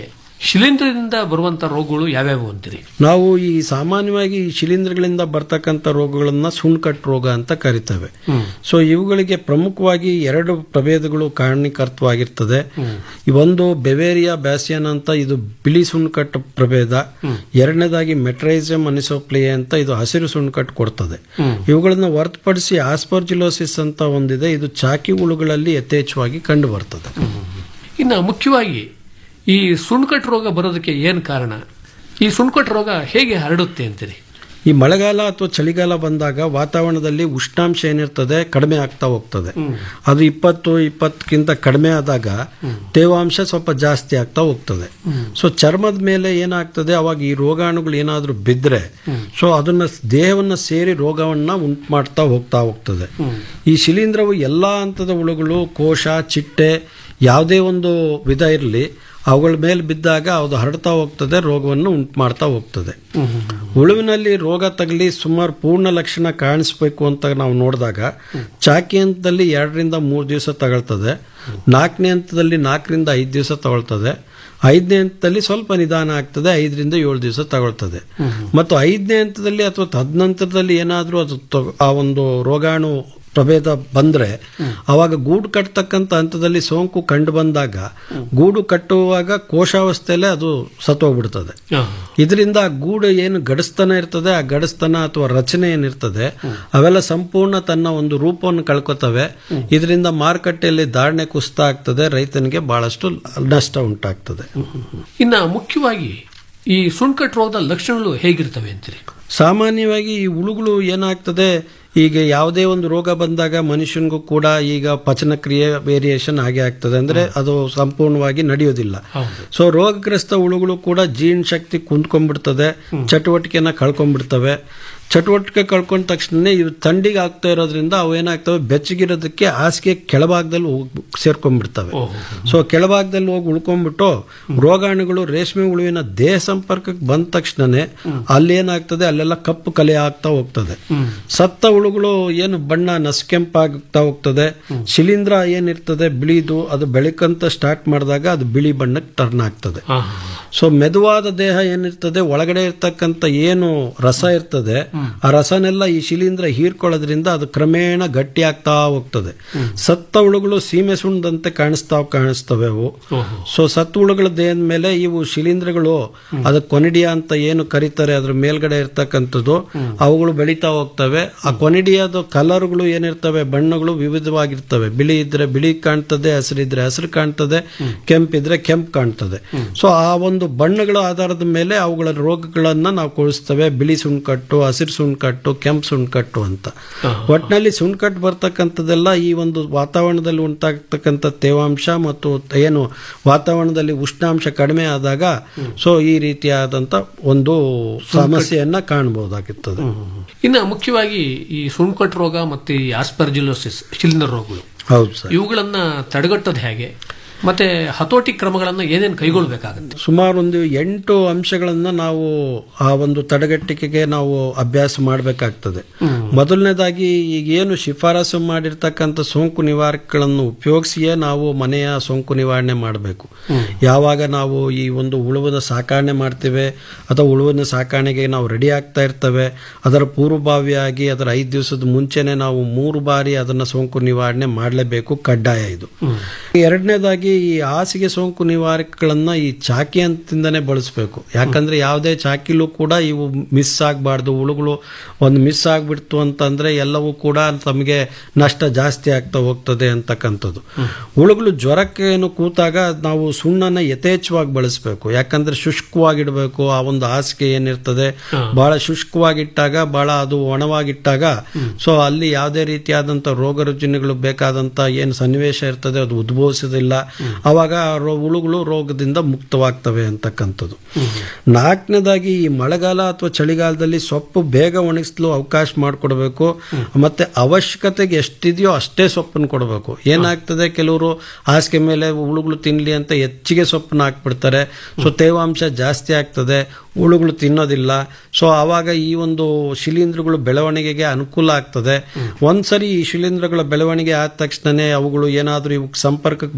ಶಿಲೀಂಧ್ರದಿಂದ ಬರುವಂತ ರೋಗಗಳು ಯಾವ್ಯಾವು ಅಂತೀರಿ ನಾವು ಈ ಸಾಮಾನ್ಯವಾಗಿ ಈ ಶಿಲೀಂಧ್ರಗಳಿಂದ ಬರ್ತಕ್ಕಂಥ ರೋಗಗಳನ್ನ ಸುಣ್ಕಟ್ ರೋಗ ಅಂತ ಕರಿತೇವೆ ಸೊ ಇವುಗಳಿಗೆ ಪ್ರಮುಖವಾಗಿ ಎರಡು ಪ್ರಭೇದಗಳು ಕಾರಣೀಕರ್ತವಾಗಿರ್ತದೆ ಈ ಒಂದು ಬೆವೇರಿಯಾ ಬ್ಯಾಸಿಯನ್ ಅಂತ ಇದು ಬಿಳಿ ಸುಣ್ಕಟ್ಟು ಪ್ರಭೇದ ಎರಡನೇದಾಗಿ ಮೆಟ್ರೈಸಮ್ ಅನಿಸೋಪ್ಲಿಯೆ ಅಂತ ಇದು ಹಸಿರು ಸುಣ್ಕಟ್ಟು ಕೊಡ್ತದೆ ಇವುಗಳನ್ನ ಹೊರತುಪಡಿಸಿ ಆಸ್ಪರ್ಜಿಲೋಸಿಸ್ ಅಂತ ಒಂದಿದೆ ಇದು ಚಾಕಿ ಹುಳುಗಳಲ್ಲಿ ಯಥೇಚ್ಛವಾಗಿ ಕಂಡು ಬರ್ತದೆ ಇನ್ನು ಮುಖ್ಯವಾಗಿ ಈ ಸುಣ್ಕಟ್ ರೋಗ ಬರೋದಕ್ಕೆ ಏನು ಕಾರಣ ಈ ಸುಣ್ಕಟ್ ರೋಗ ಹೇಗೆ ಹರಡುತ್ತೆ ಅಂತೀರಿ ಈ ಮಳೆಗಾಲ ಅಥವಾ ಚಳಿಗಾಲ ಬಂದಾಗ ವಾತಾವರಣದಲ್ಲಿ ಉಷ್ಣಾಂಶ ಏನಿರ್ತದೆ ಕಡಿಮೆ ಆಗ್ತಾ ಹೋಗ್ತದೆ ಅದು ಇಪ್ಪತ್ತು ಇಪ್ಪತ್ತಕ್ಕಿಂತ ಕಡಿಮೆ ಆದಾಗ ತೇವಾಂಶ ಸ್ವಲ್ಪ ಜಾಸ್ತಿ ಆಗ್ತಾ ಹೋಗ್ತದೆ ಸೊ ಚರ್ಮದ ಮೇಲೆ ಏನಾಗ್ತದೆ ಅವಾಗ ಈ ರೋಗಾಣುಗಳು ಏನಾದರೂ ಬಿದ್ದರೆ ಸೊ ಅದನ್ನ ದೇಹವನ್ನ ಸೇರಿ ರೋಗವನ್ನ ಉಂಟು ಮಾಡ್ತಾ ಹೋಗ್ತಾ ಹೋಗ್ತದೆ ಈ ಶಿಲೀಂಧ್ರವು ಎಲ್ಲಾ ಹಂತದ ಹುಳುಗಳು ಕೋಶ ಚಿಟ್ಟೆ ಯಾವುದೇ ಒಂದು ವಿಧ ಇರಲಿ ಅವುಗಳ ಮೇಲೆ ಬಿದ್ದಾಗ ಅದು ಹರಡ್ತಾ ಹೋಗ್ತದೆ ರೋಗವನ್ನು ಉಂಟು ಮಾಡ್ತಾ ಹೋಗ್ತದೆ ಹುಳುವಿನಲ್ಲಿ ರೋಗ ತಗಲಿ ಸುಮಾರು ಪೂರ್ಣ ಲಕ್ಷಣ ಕಾಣಿಸ್ಬೇಕು ಅಂತ ನಾವು ನೋಡಿದಾಗ ಚಾಕಿ ಹಂತದಲ್ಲಿ ಎರಡರಿಂದ ಮೂರು ದಿವಸ ತಗೊಳ್ತದೆ ನಾಲ್ಕನೇ ಹಂತದಲ್ಲಿ ನಾಲ್ಕರಿಂದ ಐದು ದಿವಸ ತಗೊಳ್ತದೆ ಐದನೇ ಹಂತದಲ್ಲಿ ಸ್ವಲ್ಪ ನಿಧಾನ ಆಗ್ತದೆ ಐದರಿಂದ ಏಳು ದಿವಸ ತಗೊಳ್ತದೆ ಮತ್ತು ಐದನೇ ಹಂತದಲ್ಲಿ ಅಥವಾ ತದನಂತರದಲ್ಲಿ ಏನಾದರೂ ಅದು ತೊ- ಆ ಒಂದು ರೋಗಾಣು ಪ್ರಭೇದ ಬಂದ್ರೆ ಅವಾಗ ಗೂಡು ಕಟ್ಟತಕ್ಕಂಥ ಹಂತದಲ್ಲಿ ಸೋಂಕು ಕಂಡು ಬಂದಾಗ ಗೂಡು ಕಟ್ಟುವಾಗ ಕೋಶಾವಸ್ಥೆಯಲ್ಲೇ ಅದು ಸತ್ತೋಗ್ಬಿಡ್ತದೆ ಇದರಿಂದ ಆ ಗೂಡು ಏನು ಗಡಸ್ತನ ಇರ್ತದೆ ಆ ಗಡಸ್ತನ ಅಥವಾ ರಚನೆ ಏನಿರ್ತದೆ ಅವೆಲ್ಲ ಸಂಪೂರ್ಣ ತನ್ನ ಒಂದು ರೂಪವನ್ನು ಕಳ್ಕೊತವೆ ಇದರಿಂದ ಮಾರುಕಟ್ಟೆಯಲ್ಲಿ ಧಾರಣೆ ಕುಸಿತ ಆಗ್ತದೆ ರೈತನಿಗೆ ಬಹಳಷ್ಟು ನಷ್ಟ ಉಂಟಾಗ್ತದೆ ಇನ್ನು ಮುಖ್ಯವಾಗಿ ಈ ಸುಣ್ಕಟ್ ರೋಗದ ಲಕ್ಷಣಗಳು ಹೇಗಿರ್ತವೆ ಅಂತೀರಿ ಸಾಮಾನ್ಯವಾಗಿ ಈ ಹುಳುಗಳು ಏನಾಗ್ತದೆ ಈಗ ಯಾವುದೇ ಒಂದು ರೋಗ ಬಂದಾಗ ಮನುಷ್ಯನಿಗೂ ಕೂಡ ಈಗ ಪಚನ ಕ್ರಿಯೆ ವೇರಿಯೇಷನ್ ಆಗೇ ಆಗ್ತದೆ ಅಂದ್ರೆ ಅದು ಸಂಪೂರ್ಣವಾಗಿ ನಡೆಯೋದಿಲ್ಲ ಸೊ ರೋಗಗ್ರಸ್ತ ಹುಳುಗಳು ಕೂಡ ಜೀರ್ಣ ಶಕ್ತಿ ಕುಂತ್ಕೊಂಡ್ಬಿಡ್ತದೆ ಚಟುವಟಿಕೆನ ಕಳ್ಕೊಂಡ್ಬಿಡ್ತವೆ ಚಟುವಟಿಕೆ ಕಳ್ಕೊಂಡ ತಕ್ಷಣ ಇವು ಥಂಡಿಗೆ ಆಗ್ತಾ ಇರೋದ್ರಿಂದ ಅವು ಏನಾಗ್ತವೆ ಬೆಚ್ಚಗಿರೋದಕ್ಕೆ ಹಾಸಿಗೆ ಕೆಳಭಾಗದಲ್ಲಿ ಹೋಗ್ ಸೇರ್ಕೊಂಡ್ಬಿಡ್ತವೆ ಸೊ ಕೆಳಭಾಗದಲ್ಲಿ ಹೋಗಿ ಉಳ್ಕೊಂಡ್ಬಿಟ್ಟು ರೋಗಾಣುಗಳು ರೇಷ್ಮೆ ಹುಳುವಿನ ದೇಹ ಸಂಪರ್ಕಕ್ಕೆ ಬಂದ ತಕ್ಷಣನೇ ಅಲ್ಲಿ ಏನಾಗ್ತದೆ ಅಲ್ಲೆಲ್ಲ ಕಪ್ಪು ಕಲೆ ಆಗ್ತಾ ಹೋಗ್ತದೆ ಸತ್ತ ಹುಳುಗಳು ಏನು ಬಣ್ಣ ನಸ್ಕೆಂಪಾಗ್ತಾ ಹೋಗ್ತದೆ ಶಿಲೀಂಧ್ರ ಏನಿರ್ತದೆ ಬಿಳಿದು ಅದು ಬೆಳಕಂತ ಸ್ಟಾರ್ಟ್ ಮಾಡಿದಾಗ ಅದು ಬಿಳಿ ಬಣ್ಣಕ್ಕೆ ಟರ್ನ್ ಆಗ್ತದೆ ಸೊ ಮೆದುವಾದ ದೇಹ ಏನಿರ್ತದೆ ಒಳಗಡೆ ಇರ್ತಕ್ಕಂಥ ಏನು ರಸ ಇರ್ತದೆ ಆ ರಸನೆಲ್ಲ ಈ ಶಿಲೀಂಧ್ರ ಹೀರ್ಕೊಳ್ಳೋದ್ರಿಂದ ಅದು ಕ್ರಮೇಣ ಗಟ್ಟಿ ಆಗ್ತಾ ಹೋಗ್ತದೆ ಸತ್ತ ಹುಳುಗಳು ಸೀಮೆ ಸುಣ್ಣದಂತೆ ಕಾಣಿಸ್ತಾ ಕಾಣಿಸ್ತವೆ ಅವು ಸೊ ಸತ್ತ ಹುಳುಗಳ ದೇಹದ ಮೇಲೆ ಇವು ಶಿಲೀಂಧ್ರಗಳು ಅದು ಕೊನಿಡಿಯಾ ಅಂತ ಏನು ಕರೀತಾರೆ ಅದ್ರ ಮೇಲ್ಗಡೆ ಇರ್ತಕ್ಕಂಥದ್ದು ಅವುಗಳು ಬೆಳೀತಾ ಹೋಗ್ತವೆ ಆ ಕೊನಿಡಿಯಾದ ಕಲರ್ಗಳು ಏನಿರ್ತವೆ ಬಣ್ಣಗಳು ವಿವಿಧವಾಗಿರ್ತವೆ ಬಿಳಿ ಇದ್ರೆ ಬಿಳಿ ಕಾಣ್ತದೆ ಹಸಿರಿದ್ರೆ ಹಸಿರು ಕಾಣ್ತದೆ ಕೆಂಪಿದ್ರೆ ಕೆಂಪು ಕಾಣ್ತದೆ ಸೊ ಆ ಒಂದು ಬಣ್ಣಗಳ ಆಧಾರದ ಮೇಲೆ ಅವುಗಳ ರೋಗಗಳನ್ನ ನಾವು ಕೊಡಿಸ್ತೇವೆ ಬಿಳಿ ಸುಣ್ಕಟ್ಟು ಹಸಿರು ಸುಣ್ಕಟ್ಟು ಕೆಂಪು ಸುಣ್ಕಟ್ಟು ಅಂತ ಒಟ್ಟಿನಲ್ಲಿ ಸುಣ್ಕಟ್ಟು ಬರ್ತಕ್ಕಂಥದ್ದೆಲ್ಲ ಈ ಒಂದು ವಾತಾವರಣದಲ್ಲಿ ಉಂಟಾಗ್ತಕ್ಕಂಥ ತೇವಾಂಶ ಮತ್ತು ಏನು ವಾತಾವರಣದಲ್ಲಿ ಉಷ್ಣಾಂಶ ಕಡಿಮೆ ಆದಾಗ ಸೊ ಈ ರೀತಿಯಾದಂತ ಒಂದು ಸಮಸ್ಯೆಯನ್ನ ಕಾಣಬಹುದಾಗಿರ್ತದೆ ಇನ್ನು ಮುಖ್ಯವಾಗಿ ಈ ಸುಣ್ಕಟ್ ರೋಗ ಮತ್ತು ಈ ಆಸ್ಪರ್ಜಿಲೋಸಿಸ್ ಶಿಲೀಂಧ್ರ ರೋಗಗಳು ಹೌದು ಸರ್ ಇವುಗಳನ್ನ ತಡೆಗಟ್ಟೋದು ಹೇಗೆ ಮತ್ತೆ ಹತೋಟಿ ಕ್ರಮಗಳನ್ನ ಏನೇನು ಕೈಗೊಳ್ಳಬೇಕಾಗುತ್ತೆ ಸುಮಾರು ಒಂದು ಎಂಟು ಅಂಶಗಳನ್ನ ನಾವು ಆ ಒಂದು ತಡೆಗಟ್ಟಿಕೆಗೆ ನಾವು ಅಭ್ಯಾಸ ಮಾಡಬೇಕಾಗ್ತದೆ ಮೊದಲನೇದಾಗಿ ಈಗ ಏನು ಶಿಫಾರಸು ಮಾಡಿರ್ತಕ್ಕಂಥ ಸೋಂಕು ನಿವಾರಕಗಳನ್ನು ಉಪಯೋಗಿಸಿಯೇ ನಾವು ಮನೆಯ ಸೋಂಕು ನಿವಾರಣೆ ಮಾಡಬೇಕು ಯಾವಾಗ ನಾವು ಈ ಒಂದು ಉಳುವಿನ ಸಾಕಣೆ ಮಾಡ್ತೇವೆ ಅಥವಾ ಉಳುವಿನ ಸಾಕಾಣೆಗೆ ನಾವು ರೆಡಿ ಆಗ್ತಾ ಇರ್ತೇವೆ ಅದರ ಪೂರ್ವಭಾವಿಯಾಗಿ ಅದರ ಐದು ದಿವಸದ ಮುಂಚೆನೆ ನಾವು ಮೂರು ಬಾರಿ ಅದನ್ನ ಸೋಂಕು ನಿವಾರಣೆ ಮಾಡಲೇಬೇಕು ಕಡ್ಡಾಯ ಇದು ಎರಡನೇದಾಗಿ ಈ ಹಾಸಿಗೆ ಸೋಂಕು ನಿವಾರಕಗಳನ್ನ ಈ ಚಾಕಿ ಅಂತಿಂದನೇ ಬಳಸಬೇಕು ಯಾಕಂದ್ರೆ ಯಾವುದೇ ಚಾಕಿಲೂ ಕೂಡ ಇವು ಮಿಸ್ ಆಗಬಾರ್ದು ಹುಳುಗಳು ಒಂದು ಮಿಸ್ ಆಗ್ಬಿಡ್ತು ಅಂತಂದ್ರೆ ಎಲ್ಲವೂ ಕೂಡ ತಮಗೆ ನಷ್ಟ ಜಾಸ್ತಿ ಆಗ್ತಾ ಹೋಗ್ತದೆ ಅಂತಕ್ಕಂಥದ್ದು ಹುಳುಗಳು ಜ್ವರಕ್ಕೆ ಏನು ಕೂತಾಗ ನಾವು ಸುಣ್ಣನ ಯಥೇಚ್ಛವಾಗಿ ಬಳಸಬೇಕು ಯಾಕಂದ್ರೆ ಶುಷ್ಕವಾಗಿಡಬೇಕು ಆ ಒಂದು ಹಾಸಿಗೆ ಏನಿರ್ತದೆ ಬಹಳ ಶುಷ್ಕವಾಗಿಟ್ಟಾಗ ಬಹಳ ಅದು ಒಣವಾಗಿಟ್ಟಾಗ ಸೊ ಅಲ್ಲಿ ಯಾವುದೇ ರೀತಿಯಾದಂಥ ರೋಗ ರುಜಿನಗಳು ಬೇಕಾದಂತ ಏನು ಸನ್ನಿವೇಶ ಇರ್ತದೆ ಅದು ಉದ್ಭವಿಸೋದಿಲ್ಲ ಅವಾಗ ಆ ರೋ- ಹುಳುಗಳು ರೋಗದಿಂದ ಮುಕ್ತವಾಗ್ತವೆ ಅಂತಕ್ಕಂಥದ್ದು ನಾಲ್ಕನೇದಾಗಿ ಈ ಮಳೆಗಾಲ ಅಥವಾ ಚಳಿಗಾಲದಲ್ಲಿ ಸೊಪ್ಪು ಬೇಗ ಒಣಗಿಸಲು ಅವಕಾಶ ಮಾಡಿಕೊಡ್ಬೇಕು ಮತ್ತೆ ಅವಶ್ಯಕತೆಗೆ ಎಷ್ಟಿದೆಯೋ ಅಷ್ಟೇ ಸೊಪ್ಪನ್ನು ಕೊಡಬೇಕು ಏನಾಗ್ತದೆ ಕೆಲವರು ಹಾಸಿಗೆ ಮೇಲೆ ಹುಳುಗಳು ತಿನ್ಲಿ ಅಂತ ಹೆಚ್ಚಿಗೆ ಸೊಪ್ಪನ್ನ ಹಾಕ್ಬಿಡ್ತಾರೆ ಸೊ ತೇವಾಂಶ ಜಾಸ್ತಿ ಆಗ್ತದೆ ಹುಳುಗಳು ತಿನ್ನೋದಿಲ್ಲ ಸೊ ಆವಾಗ ಈ ಒಂದು ಶಿಲೀಂಧ್ರಗಳು ಬೆಳವಣಿಗೆಗೆ ಅನುಕೂಲ ಆಗ್ತದೆ ಒಂದ್ಸರಿ ಈ ಶಿಲೀಂಧ್ರಗಳ ಬೆಳವಣಿಗೆ ಆದ ತಕ್ಷಣನೇ ಅವುಗಳು ಏನಾದರೂ ಇವು ಸಂಪರ್ಕಕ್ಕೆ ಬಂದ ತಕ್ಷಣ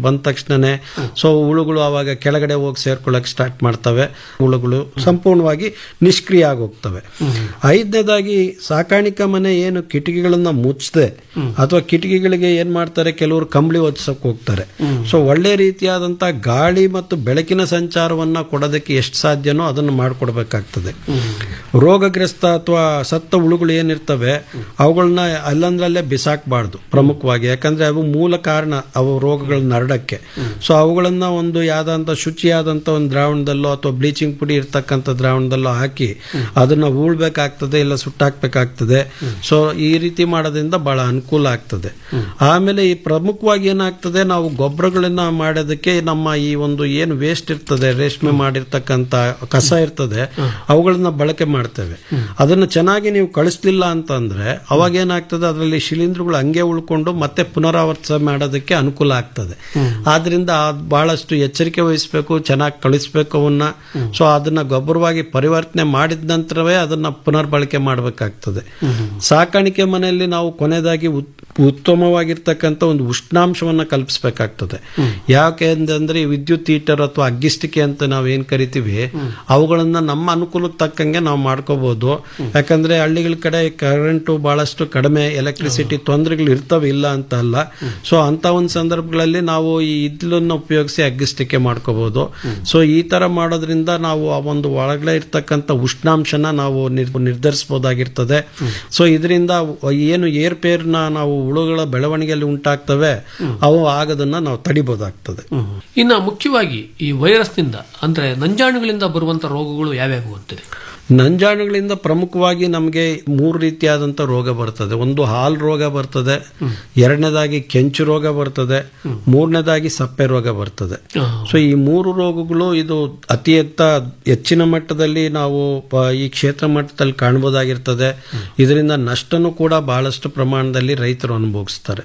ತಕ್ಷಣನೇ ಸೊ ಹುಳುಗಳು ಅವಾಗ ಕೆಳಗಡೆ ಹೋಗಿ ಸೇರ್ಕೊಳ್ಳೋಕೆ ಸ್ಟಾರ್ಟ್ ಮಾಡ್ತವೆ ಹುಳುಗಳು ಸಂಪೂರ್ಣವಾಗಿ ನಿಷ್ಕ್ರಿಯ ಆಗೋಗ್ತವೆ ಐದನೇದಾಗಿ ಸಾಕಾಣಿಕಾ ಮನೆ ಏನು ಕಿಟಕಿಗಳನ್ನ ಮುಚ್ಚದೆ ಅಥವಾ ಕಿಟಕಿಗಳಿಗೆ ಏನ್ ಮಾಡ್ತಾರೆ ಕೆಲವರು ಕಂಬಳಿ ಒದಿಸಕ್ ಹೋಗ್ತಾರೆ ಸೊ ಒಳ್ಳೆ ರೀತಿಯಾದಂತ ಗಾಳಿ ಮತ್ತು ಬೆಳಕಿನ ಸಂಚಾರವನ್ನ ಕೊಡೋದಕ್ಕೆ ಎಷ್ಟು ಸಾಧ್ಯನೋ ಅದನ್ನು ಮಾಡಿಕೊಡ್ಬೇಕಾಗ್ತದೆ ರೋಗಗ್ರಸ್ತ ಅಥವಾ ಸತ್ತ ಹುಳುಗಳು ಏನಿರ್ತವೆ ಅವುಗಳನ್ನ ಅಲ್ಲಂದ್ರಲ್ಲೇ ಬಿಸಾಕಬಾರ್ದು ಪ್ರಮುಖವಾಗಿ ಯಾಕಂದ್ರೆ ಅವು ಮೂಲ ಕಾರಣ ಅವು ರೋಗಗಳನ್ನ ಹರಡಕ್ಕೆ ಸೊ ಅವುಗಳನ್ನ ಒಂದು ಯಾವ್ದಂತ ಶುಚಿಯಾದಂತ ಒಂದು ದ್ರಾವಣದಲ್ಲೋ ಅಥವಾ ಬ್ಲೀಚಿಂಗ್ ಪುಡಿ ಇರ್ತಕ್ಕಂಥ ದ್ರಾವಣದಲ್ಲೋ ಹಾಕಿ ಅದನ್ನ ಉಳ್ಬೇಕಾಗ್ತದೆ ಇಲ್ಲ ಸುಟ್ಟಾಕ್ಬೇಕಾಗ್ತದೆ ಸೊ ಈ ರೀತಿ ಮಾಡೋದ್ರಿಂದ ಬಹಳ ಅನುಕೂಲ ಆಗ್ತದೆ ಆಮೇಲೆ ಈ ಪ್ರಮುಖವಾಗಿ ಏನಾಗ್ತದೆ ನಾವು ಗೊಬ್ಬರಗಳನ್ನ ಮಾಡೋದಕ್ಕೆ ನಮ್ಮ ಈ ಒಂದು ಏನು ವೇಸ್ಟ್ ಇರ್ತದೆ ರೇಷ್ಮೆ ಮಾಡಿರ್ತಕ್ಕಂಥ ಕಸ ಇರ್ತದೆ ಅವುಗಳನ್ನ ಬಳಕೆ ಮಾಡ್ತೇವೆ ಅದನ್ನ ಚೆನ್ನಾಗಿ ನೀವು ಕಳಿಸ್ಲಿಲ್ಲ ಅಂತಂದ್ರೆ ಅವಾಗ ಏನಾಗ್ತದೆ ಅದರಲ್ಲಿ ಶಿಲೀಂಧ್ರಗಳು ಹಂಗೆ ಉಳ್ಕೊಂಡು ಮತ್ತೆ ಪುನರಾವರ್ತ ಮಾಡೋದಕ್ಕೆ ಅನುಕೂಲ ಆಗ್ತದೆ ಆದ್ರಿಂದ ಅದ್ ಬಹಳಷ್ಟು ಎಚ್ಚರಿಕೆ ವಹಿಸಬೇಕು ಚೆನ್ನಾಗಿ ಕಳಿಸ್ಬೇಕು ಅವನ್ನ ಸೊ ಅದನ್ನ ಗೊಬ್ಬರವಾಗಿ ಪರಿವರ್ತನೆ ಮಾಡಿದ ನಂತರವೇ ಅದನ್ನ ಪುನರ್ಬಳಕೆ ಮಾಡಬೇಕಾಗ್ತದೆ ಸಾಕಾಣಿಕೆ ಮನೆಯಲ್ಲಿ ನಾವು ಕೊನೆಯದಾಗಿ ಉತ್- ಉತ್ತಮವಾಗಿರ್ತಕ್ಕಂಥ ಒಂದು ಉಷ್ಣಾಂಶವನ್ನ ಕಲ್ಪಿಸಬೇಕಾಗ್ತದೆ ಯಾಕೆ ಅಂತಂದ್ರೆ ಈ ವಿದ್ಯುತ್ ಹೀಟರ್ ಅಥವಾ ಅಗ್ಗಿಸ್ಟಿಕೆ ಅಂತ ನಾವು ಏನ್ ಕರಿತೀವಿ ಅವುಗಳನ್ನ ನಮ್ಮ ಅನುಕೂಲಕ್ಕೆ ತಕ್ಕಂಗೆ ನಾವು ಮಾಡ್ಕೋಬಹುದು ಯಾಕಂದ್ರೆ ಹಳ್ಳಿಗಳ ಕಡೆ ಕರೆಂಟು ಬಹಳಷ್ಟು ಕಡಿಮೆ ಎಲೆಕ್ಟ್ರಿಸಿಟಿ ತೊಂದರೆಗಳು ಇರ್ತವೆ ಇಲ್ಲ ಅಂತ ಅಲ್ಲ ಸೊ ಅಂತ ಒಂದು ಸಂದರ್ಭಗಳಲ್ಲಿ ನಾವು ಈ ಇದ್ಲನ್ನು ಉಪಯೋಗಿಸಿ ಅಗ್ಗಿಸ್ಟಿಕೆ ಮಾಡ್ಕೋಬಹುದು ಸೊ ಈ ತರ ಮಾಡೋದ್ರಿಂದ ನಾವು ಆ ಒಂದು ಒಳಗಡೆ ಇರ್ತಕ್ಕಂಥ ಉಷ್ಣಾಂಶನ ನಾವು ನಿರ್- ನಿರ್ಧರಿಸಬಹುದಾಗಿರ್ತದೆ ಸೊ ಇದರಿಂದ ಏನು ಏರ್ಪೇರ್ನ ನಾವು ಹುಳುಗಳ ಬೆಳವಣಿಗೆಯಲ್ಲಿ ಉಂಟಾಗ್ತವೆ ಅವು ಆಗದನ್ನ ನಾವು ತಡಿಬಹುದಾಗ್ತದೆ ಇನ್ನ ಮುಖ್ಯವಾಗಿ ಈ ವೈರಸ್ನಿಂದ ಅಂದ್ರೆ ನಂಜಾಣುಗಳಿಂದ ಬರುವಂತ ರೋಗಗಳು ಯಾವ್ಯಾವು ಅಂತೀರಿ ನಂಜಾಣುಗಳಿಂದ ಪ್ರಮುಖವಾಗಿ ನಮಗೆ ಮೂರು ರೀತಿಯಾದಂಥ ರೋಗ ಬರ್ತದೆ ಒಂದು ಹಾಲ್ ರೋಗ ಬರ್ತದೆ ಎರಡನೇದಾಗಿ ಕೆಂಚು ರೋಗ ಬರ್ತದೆ ಮೂರನೇದಾಗಿ ಸಪ್ಪೆ ರೋಗ ಬರ್ತದೆ ಸೊ ಈ ಮೂರು ರೋಗಗಳು ಇದು ಅತಿ ಎತ್ತ ಹೆಚ್ಚಿನ ಮಟ್ಟದಲ್ಲಿ ನಾವು ಪ- ಈ ಕ್ಷೇತ್ರ ಮಟ್ಟದಲ್ಲಿ ಕಾಣಬಹುದಾಗಿರ್ತದೆ ಇದರಿಂದ ನಷ್ಟನೂ ಕೂಡ ಬಹಳಷ್ಟು ಪ್ರಮಾಣದಲ್ಲಿ ರೈತರು ಅನುಭವಿಸ್ತಾರೆ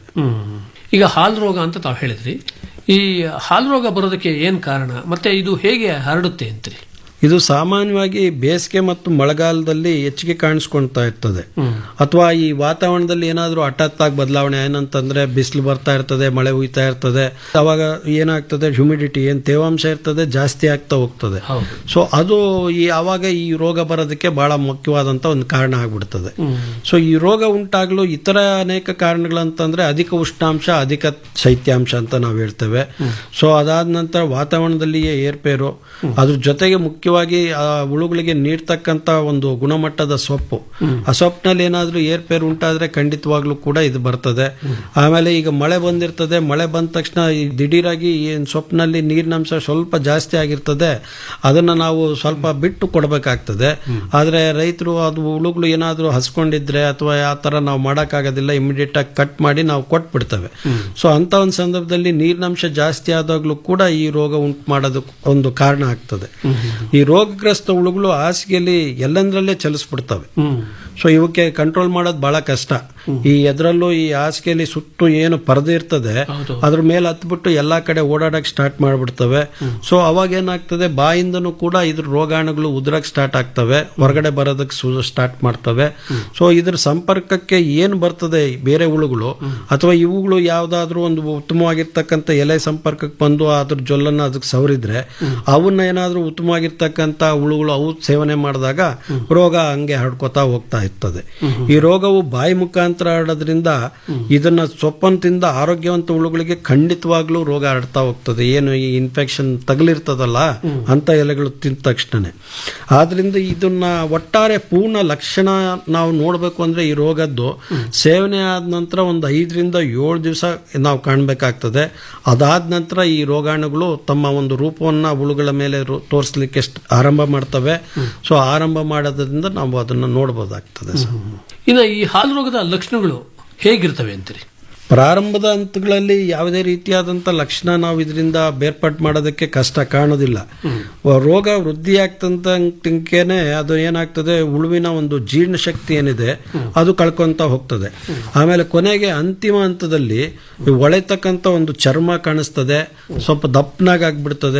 ಈಗ ಹಾಲ್ ರೋಗ ಅಂತ ತಾವು ಹೇಳಿದ್ರಿ ಈ ಹಾಲ್ ರೋಗ ಬರೋದಕ್ಕೆ ಏನ್ ಕಾರಣ ಮತ್ತೆ ಇದು ಹೇಗೆ ಹರಡುತ್ತೆ ಅಂತೀರಿ ಇದು ಸಾಮಾನ್ಯವಾಗಿ ಬೇಸಿಗೆ ಮತ್ತು ಮಳೆಗಾಲದಲ್ಲಿ ಹೆಚ್ಚಿಗೆ ಕಾಣಿಸ್ಕೊಳ್ತಾ ಇರ್ತದೆ ಅಥವಾ ಈ ವಾತಾವರಣದಲ್ಲಿ ಏನಾದರೂ ಹಠಾತ್ತಾಗಿ ಬದಲಾವಣೆ ಏನಂತಂದ್ರೆ ಬಿಸಿಲು ಬರ್ತಾ ಇರ್ತದೆ ಮಳೆ ಹುಯ್ತಾ ಇರ್ತದೆ ಅವಾಗ ಏನಾಗ್ತದೆ ಹ್ಯುಮಿಡಿಟಿ ಏನ್ ತೇವಾಂಶ ಇರ್ತದೆ ಜಾಸ್ತಿ ಆಗ್ತಾ ಹೋಗ್ತದೆ ಸೊ ಅದು ಈ ಅವಾಗ ಈ ರೋಗ ಬರೋದಕ್ಕೆ ಬಹಳ ಮುಖ್ಯವಾದಂತ ಒಂದು ಕಾರಣ ಆಗ್ಬಿಡ್ತದೆ ಸೊ ಈ ರೋಗ ಉಂಟಾಗಲು ಇತರ ಅನೇಕ ಕಾರಣಗಳಂತಂದ್ರೆ ಅಧಿಕ ಉಷ್ಣಾಂಶ ಅಧಿಕ ಶೈತ್ಯಾಂಶ ಅಂತ ನಾವು ಹೇಳ್ತೇವೆ ಸೊ ಅದಾದ ನಂತರ ವಾತಾವರಣದಲ್ಲಿಯೇ ಏರ್ಪೇರು ಅದ್ರ ಜೊತೆಗೆ ಮುಖ್ಯವಾಗಿ ಆ ಹುಳುಗಳಿಗೆ ನೀಡ್ತಕ್ಕಂತ ಒಂದು ಗುಣಮಟ್ಟದ ಸೊಪ್ಪು ಆ ಸೊಪ್ಪಿನಲ್ಲಿ ಏನಾದ್ರೂ ಏರ್ಪೇರು ಉಂಟಾದ್ರೆ ಖಂಡಿತವಾಗ್ಲೂ ಕೂಡ ಇದು ಬರ್ತದೆ ಆಮೇಲೆ ಈಗ ಮಳೆ ಬಂದಿರ್ತದೆ ಮಳೆ ಬಂದ ತಕ್ಷಣ ಈ ದಿಢೀರಾಗಿ ಏನ್ ಸೊಪ್ಪಿನಲ್ಲಿ ನೀರಿನಂಶ ಸ್ವಲ್ಪ ಜಾಸ್ತಿ ಆಗಿರ್ತದೆ ಅದನ್ನ ನಾವು ಸ್ವಲ್ಪ ಬಿಟ್ಟು ಕೊಡಬೇಕಾಗ್ತದೆ ಆದ್ರೆ ರೈತರು ಅದು ಹುಳುಗಳು ಏನಾದ್ರೂ ಹಸ್ಕೊಂಡಿದ್ರೆ ಅಥವಾ ಆ ತರ ನಾವು ಮಾಡೋಕ್ಕಾಗೋದಿಲ್ಲ ಇಮಿಡಿಯೇಟ್ ಆಗಿ ಕಟ್ ಮಾಡಿ ನಾವು ಕೊಟ್ಬಿಡ್ತೇವೆ ಸೊ ಅಂತ ಒಂದು ಸಂದರ್ಭದಲ್ಲಿ ನೀರಿನಂಶ ಜಾಸ್ತಿ ಆದಾಗ್ಲೂ ಕೂಡ ಈ ರೋಗ ಉಂಟು ಮಾಡೋದಕ್ಕೆ ಒಂದು ಕಾರಣ ಆಗ್ತದೆ ಈ ರೋಗಗ್ರಸ್ತ ಹುಳುಗಳು ಹಾಸಿಗೆಯಲ್ಲಿ ಎಲ್ಲಂದ್ರಲ್ಲೇ ಚಲಿಸ್ಬಿಡ್ತವೆ ಸೊ ಇವಕ್ಕೆ ಕಂಟ್ರೋಲ್ ಮಾಡೋದು ಬಹಳ ಕಷ್ಟ ಈ ಎದರಲ್ಲೂ ಈ ಹಾಸಿಗೆಯಲ್ಲಿ ಸುತ್ತು ಏನು ಪರದೆ ಇರ್ತದೆ ಅದ್ರ ಮೇಲೆ ಹತ್ಬಿಟ್ಟು ಎಲ್ಲಾ ಕಡೆ ಓಡಾಡಕ್ ಸ್ಟಾರ್ಟ್ ಮಾಡ್ಬಿಡ್ತವೆ ಸೊ ಅವಾಗ ಏನಾಗ್ತದೆ ಬಾಯಿಂದನೂ ಕೂಡ ಇದ್ರ ರೋಗಾಣುಗಳು ಉದ್ರಕ್ ಸ್ಟಾರ್ಟ್ ಆಗ್ತವೆ ಹೊರಗಡೆ ಬರೋದಕ್ಕೆ ಸ್ಟಾರ್ಟ್ ಮಾಡ್ತವೆ ಸೊ ಇದ್ರ ಸಂಪರ್ಕಕ್ಕೆ ಏನು ಬರ್ತದೆ ಈ ಬೇರೆ ಹುಳುಗಳು ಅಥವಾ ಇವುಗಳು ಯಾವ್ದಾದ್ರೂ ಒಂದು ಉತ್ತಮವಾಗಿರ್ತಕ್ಕಂಥ ಎಲೆ ಸಂಪರ್ಕಕ್ಕೆ ಬಂದು ಅದ್ರ ಜೊಲ್ಲನ್ನ ಅದಕ್ಕೆ ಸವರಿದ್ರೆ ಅವನ್ನ ಏನಾದ್ರೂ ಉತ್ತಮವಾಗಿರ್ತಕ್ಕಂಥ ಹುಳುಗಳು ಅವು ಸೇವನೆ ಮಾಡಿದಾಗ ರೋಗ ಹಂಗೆ ಹರಡ್ಕೋತಾ ಹೋಗ್ತಾ ಇರ್ತದೆ ಈ ರೋಗವು ಬಾಯಿ ಮುಖಾಂತರ ಹರಡೋದ್ರಿಂದ ಇದನ್ನ ಸೊಪ್ಪನ್ನು ತಿಂದ ಆರೋಗ್ಯವಂತ ಹುಳುಗಳಿಗೆ ಖಂಡಿತವಾಗ್ಲೂ ರೋಗ ಹರಡ್ತಾ ಹೋಗ್ತದೆ ಏನು ಈ ಇನ್ಫೆಕ್ಷನ್ ತಗಲಿರ್ತದಲ್ಲ ಅಂತ ಎಲೆಗಳು ತಿಂದ ತಕ್ಷಣನೇ ಆದ್ರಿಂದ ಇದನ್ನ ಒಟ್ಟಾರೆ ಪೂರ್ಣ ಲಕ್ಷಣ ನಾವು ನೋಡ್ಬೇಕು ಅಂದ್ರೆ ಈ ರೋಗದ್ದು ಸೇವನೆ ಆದ ನಂತರ ಒಂದು ಐದರಿಂದ ಏಳು ದಿವಸ ನಾವು ಕಾಣ್ಬೇಕಾಗ್ತದೆ ಅದಾದ ನಂತರ ಈ ರೋಗಾಣುಗಳು ತಮ್ಮ ಒಂದು ರೂಪವನ್ನ ಹುಳುಗಳ ಮೇಲೆ ರು- ತೋರಿಸ್ಲಿಕ್ಕೆ ಸ್ಟ್- ಆರಂಭ ಮಾಡ್ತವೆ ಸೊ ಆರಂಭ ಮಾಡೋದ್ರಿಂದ ನಾವು ಅದನ್ನ ನೋಡ್ಬೋದಾಗ್ತದೆ ಸರ್ ಇನ್ನು ಈ ಹಾಲ್ ರೋಗದ ಲಕ್ಷಣಗಳು ಹೇಗಿರ್ತವೆ ಅಂತೀರಿ ಪ್ರಾರಂಭದ ಹಂತಗಳಲ್ಲಿ ಯಾವುದೇ ರೀತಿಯಾದಂಥ ಲಕ್ಷಣ ನಾವು ಇದರಿಂದ ಬೇರ್ಪಾಟ್ ಮಾಡೋದಕ್ಕೆ ಕಷ್ಟ ಕಾಣೋದಿಲ್ಲ ವ- ರೋಗ ವೃದ್ಧಿ ಆಗ್ತಂತಂಕೇನೆ ಅದು ಏನಾಗ್ತದೆ ಉಳುವಿನ ಒಂದು ಜೀರ್ಣ ಶಕ್ತಿ ಏನಿದೆ ಅದು ಕಳ್ಕೊಂತ ಹೋಗ್ತದೆ ಆಮೇಲೆ ಕೊನೆಗೆ ಅಂತಿಮ ಹಂತದಲ್ಲಿ ಈ ಒಳೆತಕ್ಕಂಥ ಒಂದು ಚರ್ಮ ಕಾಣಿಸ್ತದೆ ಸ್ವಲ್ಪ ದಪ್ಪನಾಗಿ ಆಗ್ಬಿಡ್ತದೆ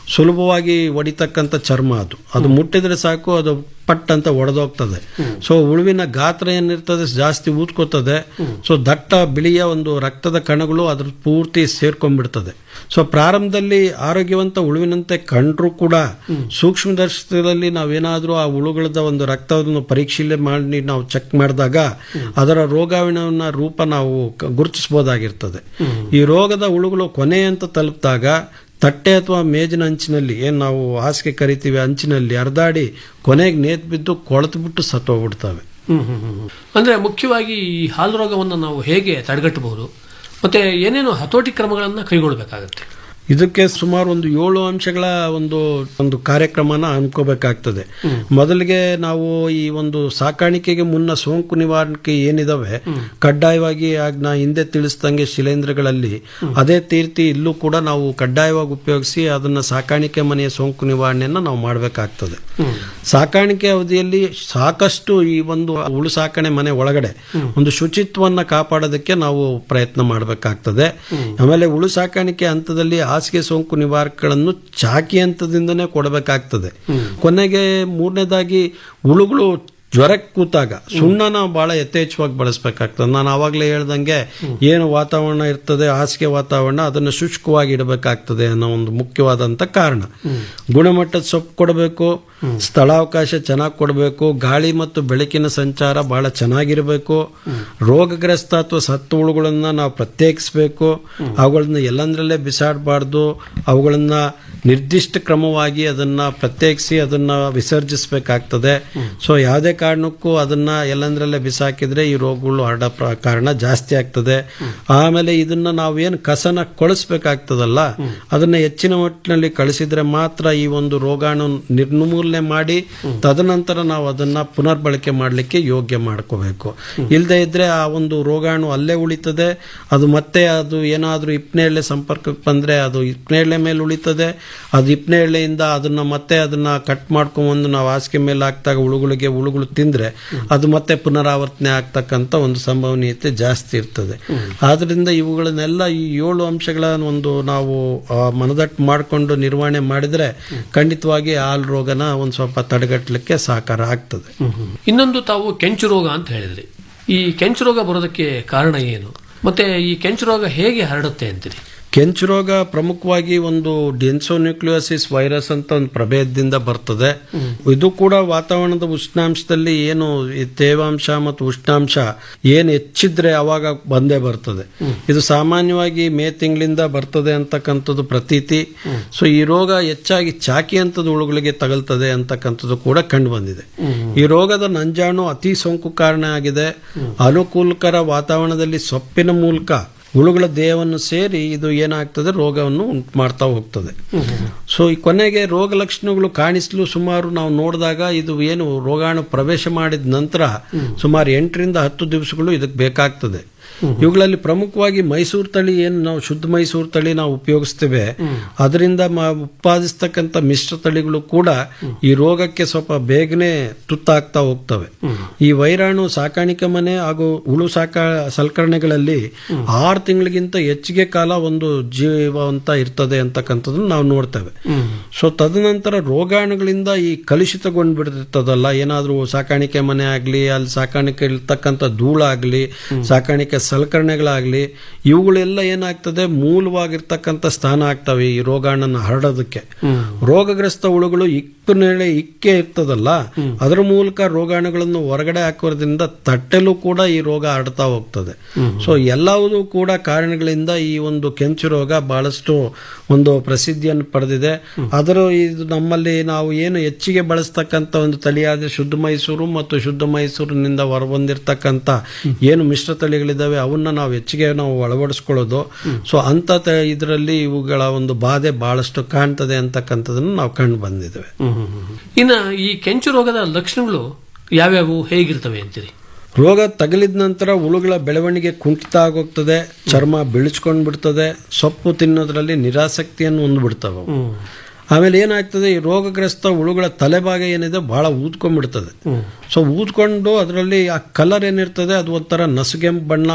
ಸುಲಭವಾಗಿ ಒಡಿತಕ್ಕಂಥ ಚರ್ಮ ಅದು ಅದು ಮುಟ್ಟಿದ್ರೆ ಸಾಕು ಅದು ಪಟ್ ಅಂತ ಒಡೆದೋಗ್ತದೆ ಸೊ ಉಳುವಿನ ಗಾತ್ರ ಏನಿರ್ತದೆ ಜಾಸ್ತಿ ಊದ್ಕೋತದೆ ಸೊ ದಟ್ಟ ಬಿಳಿಯ ಒಂದು ರಕ್ತದ ಕಣಗಳು ಅದ್ರ ಪೂರ್ತಿ ಸೇರ್ಕೊಂಡ್ಬಿಡ್ತದೆ ಸೊ ಪ್ರಾರಂಭದಲ್ಲಿ ಆರೋಗ್ಯವಂತ ಉಳುವಿನಂತೆ ಕಂಡ್ರೂ ಕೂಡ ಸೂಕ್ಷ್ಮದರ್ಶಕದಲ್ಲಿ ನಾವೇನಾದ್ರೂ ಆ ಹುಳುಗಳದ ಒಂದು ರಕ್ತವನ್ನು ಪರೀಕ್ಷೆ ಮಾಡಿ ನಾವು ಚೆಕ್ ಮಾಡಿದಾಗ ಅದರ ರೋಗಾಣುವಿನ ರೂಪ ನಾವು ಕ- ಗುರುತಿಸಬಹುದಾಗಿರ್ತದೆ ಈ ರೋಗದ ಹುಳುಗಳು ಕೊನೆ ಅಂತ ತಲುಪಿದಾಗ ತಟ್ಟೆ ಅಥವಾ ಮೇಜಿನ ಅಂಚಿನಲ್ಲಿ ಏನು ನಾವು ಹಾಸಿಗೆ ಕರಿತೀವಿ ಅಂಚಿನಲ್ಲಿ ಹರಿದಾಡಿ ಕೊನೆಗೆ ನೇತ್ ಬಿದ್ದು ಕೊಳೆತು ಬಿಟ್ಟು ಸತ್ತೋಗ್ಬಿಡ್ತವೆ ಹ್ಮ್ ಹ್ಮ್ ಹ್ಮ್ ಹ್ಮ್. ಅಂದ್ರೆ ಮುಖ್ಯವಾಗಿ ಈ ಹಾಲು ರೋಗವನ್ನು ನಾವು ಹೇಗೆ ತಡೆಗಟ್ಟಬಹುದು ಮತ್ತೆ ಏನೇನು ಹತೋಟಿ ಕ್ರಮಗಳನ್ನ ಕೈಗೊಳ್ಳಬೇಕಾಗತ್ತೆ ಇದಕ್ಕೆ ಸುಮಾರು ಒಂದು ಏಳು ಅಂಶಗಳ ಒಂದು ಒಂದು ಕಾರ್ಯಕ್ರಮನ ಅನ್ಕೋಬೇಕಾಗ್ತದೆ ಮೊದಲಿಗೆ ನಾವು ಈ ಒಂದು ಸಾಕಾಣಿಕೆಗೆ ಮುನ್ನ ಸೋಂಕು ನಿವಾರಣೆ ಏನಿದಾವೆ ಕಡ್ಡಾಯವಾಗಿ ಆಗ ನಾ ಹಿಂದೆ ತಿಳಿಸ್ದಂಗೆ ಶಿಲೇಂಧ್ರಗಳಲ್ಲಿ ಅದೇ ತೀರ್ತಿ ಇಲ್ಲೂ ಕೂಡ ನಾವು ಕಡ್ಡಾಯವಾಗಿ ಉಪಯೋಗಿಸಿ ಅದನ್ನ ಸಾಕಾಣಿಕೆ ಮನೆಯ ಸೋಂಕು ನಿವಾರಣೆಯನ್ನ ನಾವು ಮಾಡಬೇಕಾಗ್ತದೆ ಸಾಕಾಣಿಕೆ ಅವಧಿಯಲ್ಲಿ ಸಾಕಷ್ಟು ಈ ಒಂದು ಉಳು ಸಾಕಣೆ ಮನೆ ಒಳಗಡೆ ಒಂದು ಶುಚಿತ್ವವನ್ನ ಕಾಪಾಡೋದಕ್ಕೆ ನಾವು ಪ್ರಯತ್ನ ಮಾಡಬೇಕಾಗ್ತದೆ ಆಮೇಲೆ ಉಳು ಸಾಕಾಣಿಕೆ ಹಂತದಲ್ಲಿ ಹಾಸಿಗೆ ಸೋಂಕು ನಿವಾರಕಗಳನ್ನು ಚಾಕಿ ಹಂತದಿಂದನೇ ಕೊಡಬೇಕಾಗ್ತದೆ ಕೊನೆಗೆ ಮೂರನೇದಾಗಿ ಹುಳುಗಳು ಜ್ವರಕ್ಕೆ ಕೂತಾಗ ಸುಣ್ಣನ ಬಹಳ ಯಥೇಚ್ಛವಾಗಿ ಬಳಸಬೇಕಾಗ್ತದೆ ನಾನು ಆವಾಗಲೇ ಹೇಳ್ದಂಗೆ ಏನು ವಾತಾವರಣ ಇರ್ತದೆ ಹಾಸಿಗೆ ವಾತಾವರಣ ಅದನ್ನು ಶುಷ್ಕವಾಗಿ ಇಡಬೇಕಾಗ್ತದೆ ಅನ್ನೋ ಒಂದು ಮುಖ್ಯವಾದಂತ ಕಾರಣ ಗುಣಮಟ್ಟದ ಸೊಪ್ಪು ಕೊಡಬೇಕು ಸ್ಥಳಾವಕಾಶ ಚೆನ್ನಾಗಿ ಕೊಡಬೇಕು ಗಾಳಿ ಮತ್ತು ಬೆಳಕಿನ ಸಂಚಾರ ಬಹಳ ಚೆನ್ನಾಗಿರಬೇಕು ರೋಗಗ್ರಸ್ತ ಅಥವಾ ಸತ್ತು ಹುಳುಗಳನ್ನ ನಾವು ಪ್ರತ್ಯೇಕಿಸಬೇಕು ಅವುಗಳನ್ನ ಎಲ್ಲಂದ್ರಲ್ಲೇ ಬಿಸಾಡಬಾರ್ದು ಅವುಗಳನ್ನ ನಿರ್ದಿಷ್ಟ ಕ್ರಮವಾಗಿ ಅದನ್ನ ಪ್ರತ್ಯೇಕಿಸಿ ಅದನ್ನ ವಿಸರ್ಜಿಸಬೇಕಾಗ್ತದೆ ಸೊ ಯಾವುದೇ ಕಾರಣಕ್ಕೂ ಅದನ್ನ ಎಲ್ಲಂದ್ರಲ್ಲೇ ಬಿಸಾಕಿದ್ರೆ ಈ ರೋಗಗಳು ಹರಡೋ ಪ್ರ- ಕಾರಣ ಜಾಸ್ತಿ ಆಗ್ತದೆ ಆಮೇಲೆ ಇದನ್ನ ನಾವೇನು ಕಸನ ಕೊಳಿಸ್ಬೇಕಾಗ್ತದಲ್ಲ ಅದನ್ನ ಹೆಚ್ಚಿನ ಮಟ್ಟಿನಲ್ಲಿ ಕಳಿಸಿದ್ರೆ ಮಾತ್ರ ಈ ಒಂದು ರೋಗಾಣು ನಿರ್ಮೂಲನೆ ಮಾಡಿ ತದನಂತರ ನಾವು ಅದನ್ನ ಪುನರ್ಬಳಕೆ ಮಾಡಲಿಕ್ಕೆ ಯೋಗ್ಯ ಮಾಡ್ಕೋಬೇಕು ಇಲ್ಲದೆ ಇದ್ರೆ ಆ ಒಂದು ರೋಗಾಣು ಅಲ್ಲೇ ಉಳಿತದೆ ಅದು ಮತ್ತೆ ಅದು ಏನಾದ್ರೂ ಇಪ್ನೇಳೆ ಸಂಪರ್ಕಕ್ಕೆ ಬಂದ್ರೆ ಅದು ಇಪ್ನೇಳೆ ಮೇಲೆ ಉಳಿತದೆ ಅದು ಇಪ್ನೇಳೆಯಿಂದ ಅದನ್ನ ಮತ್ತೆ ಅದನ್ನ ಕಟ್ ಮಾಡ್ಕೊಂಬಂದು ನಾವು ಹಾಸಿಗೆ ಮೇಲೆ ಹಾಕ್ದಾಗ ಹುಳುಗಳಿಗೆ ಹುಳುಗಳು ತಿಂದ್ರೆ ಅದು ಮತ್ತೆ ಪುನರಾವರ್ತನೆ ಆಗ್ತಕ್ಕಂಥ ಒಂದು ಸಂಭವನೀಯತೆ ಜಾಸ್ತಿ ಇರ್ತದೆ ಆದ್ರಿಂದ ಇವುಗಳನ್ನೆಲ್ಲ ಈ ಏಳು ಅಂಶಗಳ ಒಂದು ನಾವು ಆ, ಮನದಟ್ಟು ಮಾಡಿಕೊಂಡು ನಿರ್ವಹಣೆ ಮಾಡಿದ್ರೆ ಖಂಡಿತವಾಗಿ ಹಾಲು ರೋಗನ ಒಂದು ಸ್ವಲ್ಪ ತಡೆಗಟ್ಟಲಿಕ್ಕೆ ಸಹಕಾರ ಆಗ್ತದೆ ಇನ್ನೊಂದು ತಾವು ಕೆಂಚು ರೋಗ ಅಂತ ಹೇಳಿದ್ರಿ ಈ ಕೆಂಚು ರೋಗ ಬರೋದಕ್ಕೆ ಕಾರಣ ಏನು ಮತ್ತೆ ಈ ಕೆಂಚು ರೋಗ ಹೇಗೆ ಹರಡುತ್ತೆ ಅಂತೀರಿ ಕೆಂಚು ರೋಗ ಪ್ರಮುಖವಾಗಿ ಒಂದು ಡೆನ್ಸೋನ್ಯೂಕ್ಲಿಯೋಸಿಸ್ ವೈರಸ್ ಅಂತ ಒಂದು ಪ್ರಭೇದದಿಂದ ಬರ್ತದೆ ಇದು ಕೂಡ ವಾತಾವರಣದ ಉಷ್ಣಾಂಶದಲ್ಲಿ ಏನು ಈ ತೇವಾಂಶ ಮತ್ತು ಉಷ್ಣಾಂಶ ಏನು ಹೆಚ್ಚಿದ್ರೆ ಅವಾಗ ಬಂದೇ ಬರ್ತದೆ ಇದು ಸಾಮಾನ್ಯವಾಗಿ ಮೇ ತಿಂಗಳಿಂದ ಬರ್ತದೆ ಅಂತಕ್ಕಂಥದ್ದು ಪ್ರತೀತಿ ಸೊ ಈ ರೋಗ ಹೆಚ್ಚಾಗಿ ಚಾಕಿ ಅಂತದ ಹುಳುಗಳಿಗೆ ತಗಲ್ತದೆ ಅಂತಕ್ಕಂಥದ್ದು ಕೂಡ ಕಂಡು ಬಂದಿದೆ ಈ ರೋಗದ ನಂಜಾಣು ಅತಿ ಸೋಂಕು ಕಾರಣ ಆಗಿದೆ ಅನುಕೂಲಕರ ವಾತಾವರಣದಲ್ಲಿ ಸೊಪ್ಪಿನ ಮೂಲಕ ಹುಳುಗಳ ದೇಹವನ್ನು ಸೇರಿ ಇದು ಏನಾಗ್ತದೆ ರೋಗವನ್ನು ಉಂಟು ಮಾಡ್ತಾ ಹೋಗ್ತದೆ ಸೊ ಈ ಕೊನೆಗೆ ರೋಗ ಲಕ್ಷಣಗಳು ಕಾಣಿಸಲು ಸುಮಾರು ನಾವು ನೋಡಿದಾಗ ಇದು ಏನು ರೋಗಾಣು ಪ್ರವೇಶ ಮಾಡಿದ ನಂತರ ಸುಮಾರು ಎಂಟರಿಂದ ಹತ್ತು ದಿವಸಗಳು ಇದಕ್ಕೆ ಬೇಕಾಗ್ತದೆ ಇವುಗಳಲ್ಲಿ ಪ್ರಮುಖವಾಗಿ ಮೈಸೂರು ತಳಿ ಏನು ನಾವು ಶುದ್ಧ ಮೈಸೂರು ತಳಿ ನಾವು ಉಪಯೋಗಿಸ್ತೇವೆ ಅದರಿಂದ ಮ- ಉತ್ಪಾದಿಸ್ತಕ್ಕಂಥ ಮಿಶ್ರ ತಳಿಗಳು ಕೂಡ ಈ ರೋಗಕ್ಕೆ ಸ್ವಲ್ಪ ಬೇಗನೆ ತುತ್ತಾಗ್ತಾ ಹೋಗ್ತವೆ ಈ ವೈರಾಣು ಸಾಕಾಣಿಕೆ ಮನೆ ಹಾಗೂ ಹುಳು ಸಾಕ ಸಲಕರಣೆಗಳಲ್ಲಿ ಆರು ತಿಂಗಳಿಗಿಂತ ಹೆಚ್ಚಿಗೆ ಕಾಲ ಒಂದು ಜೀವಂತ ಇರ್ತದೆ ಅಂತಕ್ಕಂಥದ್ದನ್ನು ನಾವು ನೋಡ್ತೇವೆ ಸೊ ತದನಂತರ ರೋಗಾಣುಗಳಿಂದ ಈ ಕಲುಷಿತಗೊಂಡ್ಬಿಟ್ಟಿರ್ತದಲ್ಲ ಏನಾದ್ರೂ ಸಾಕಾಣಿಕೆ ಮನೆ ಆಗ್ಲಿ ಅಲ್ಲಿ ಸಾಕಾಣಿಕೆ ಇರ್ತಕ್ಕಂಥ ಧೂಳಾಗ್ಲಿ ಸಾಕಾಣಿಕೆ ಸಲಕರಣೆಗಳಾಗ್ಲಿ ಇವುಗಳೆಲ್ಲ ಏನಾಗ್ತದೆ ಮೂಲವಾಗಿರ್ತಕ್ಕಂಥ ಸ್ಥಾನ ಆಗ್ತವೆ ಈ ರೋಗಾಣನ ಹರಡೋದಕ್ಕೆ ರೋಗಗ್ರಸ್ತ ಹುಳುಗಳು ಇಕ್ಕು ನೆಳೆ ಇಕ್ಕೆ ಇರ್ತದಲ್ಲ ಅದರ ಮೂಲಕ ರೋಗಾಣುಗಳನ್ನು ಹೊರಗಡೆ ಹಾಕೋದ್ರಿಂದ ತಟ್ಟೆಲೂ ಕೂಡ ಈ ರೋಗ ಹರಡ್ತಾ ಹೋಗ್ತದೆ ಸೊ ಎಲ್ಲವೂ ಕೂಡ ಕಾರಣಗಳಿಂದ ಈ ಒಂದು ಕೆಂಚು ರೋಗ ಬಹಳಷ್ಟು ಒಂದು ಪ್ರಸಿದ್ಧಿಯನ್ನು ಪಡೆದಿದೆ ಅದರ ಇದು ನಮ್ಮಲ್ಲಿ ನಾವು ಏನು ಹೆಚ್ಚಿಗೆ ಬಳಸ್ತಕ್ಕಂಥ ಒಂದು ತಳಿಯಾದ ಶುದ್ಧ ಮೈಸೂರು ಮತ್ತು ಶುದ್ಧ ಮೈಸೂರಿನಿಂದ ಹೊರಬಂದಿರ್ತಕ್ಕಂಥ ಏನು ಮಿಶ್ರ ತಳಿಗಳಿದ್ದಾವೆ ಅವನ್ನ ನಾವು ಹೆಚ್ಚಿಗೆ ನಾವು ಅಳವಡಿಸ್ಕೊಳ್ಳೋದು ಸೊ ಅಂತ ಇದರಲ್ಲಿ ಇವುಗಳ ಒಂದು ಬಾಧೆ ಬಹಳಷ್ಟು ಕಾಣ್ತದೆ ಅಂತಕ್ಕಂಥದನ್ನು ನಾವು ಕಂಡು ಬಂದಿದ್ದೇವೆ ಇನ್ನ ಈ ಕೆಂಚು ರೋಗದ ಲಕ್ಷಣಗಳು ಯಾವ್ಯಾವು ಹೇಗಿರ್ತವೆ ಅಂತೀರಿ ರೋಗ ತಗಲಿದ ನಂತರ ಹುಳುಗಳ ಬೆಳವಣಿಗೆ ಕುಂಠಿತ ಆಗೋಗ್ತದೆ ಚರ್ಮ ಬೆಳೆಸ್ಕೊಂಡ್ ಬಿಡ್ತದೆ ಸೊಪ್ಪು ತಿನ್ನೋದ್ರಲ್ಲಿ ನಿರಾಸಕ್ತಿಯನ್ನು ಹೊಂದ್ಬಿಡ್ತವೆ ಅವು. ಆಮೇಲೆ ಏನಾಗ್ತದೆ ಈ ರೋಗಗ್ರಸ್ತ ಹುಳುಗಳ ತಲೆಭಾಗ ಏನಿದೆ ಬಹಳ ಊದ್ಕೊಂಡ್ಬಿಡ್ತದೆ ಸೊ ಊದ್ಕೊಂಡು ಅದರಲ್ಲಿ ಆ ಕಲರ್ ಏನಿರ್ತದೆ ಅದು ಒಂಥರ ನಸುಗೆಂಪು ಬಣ್ಣ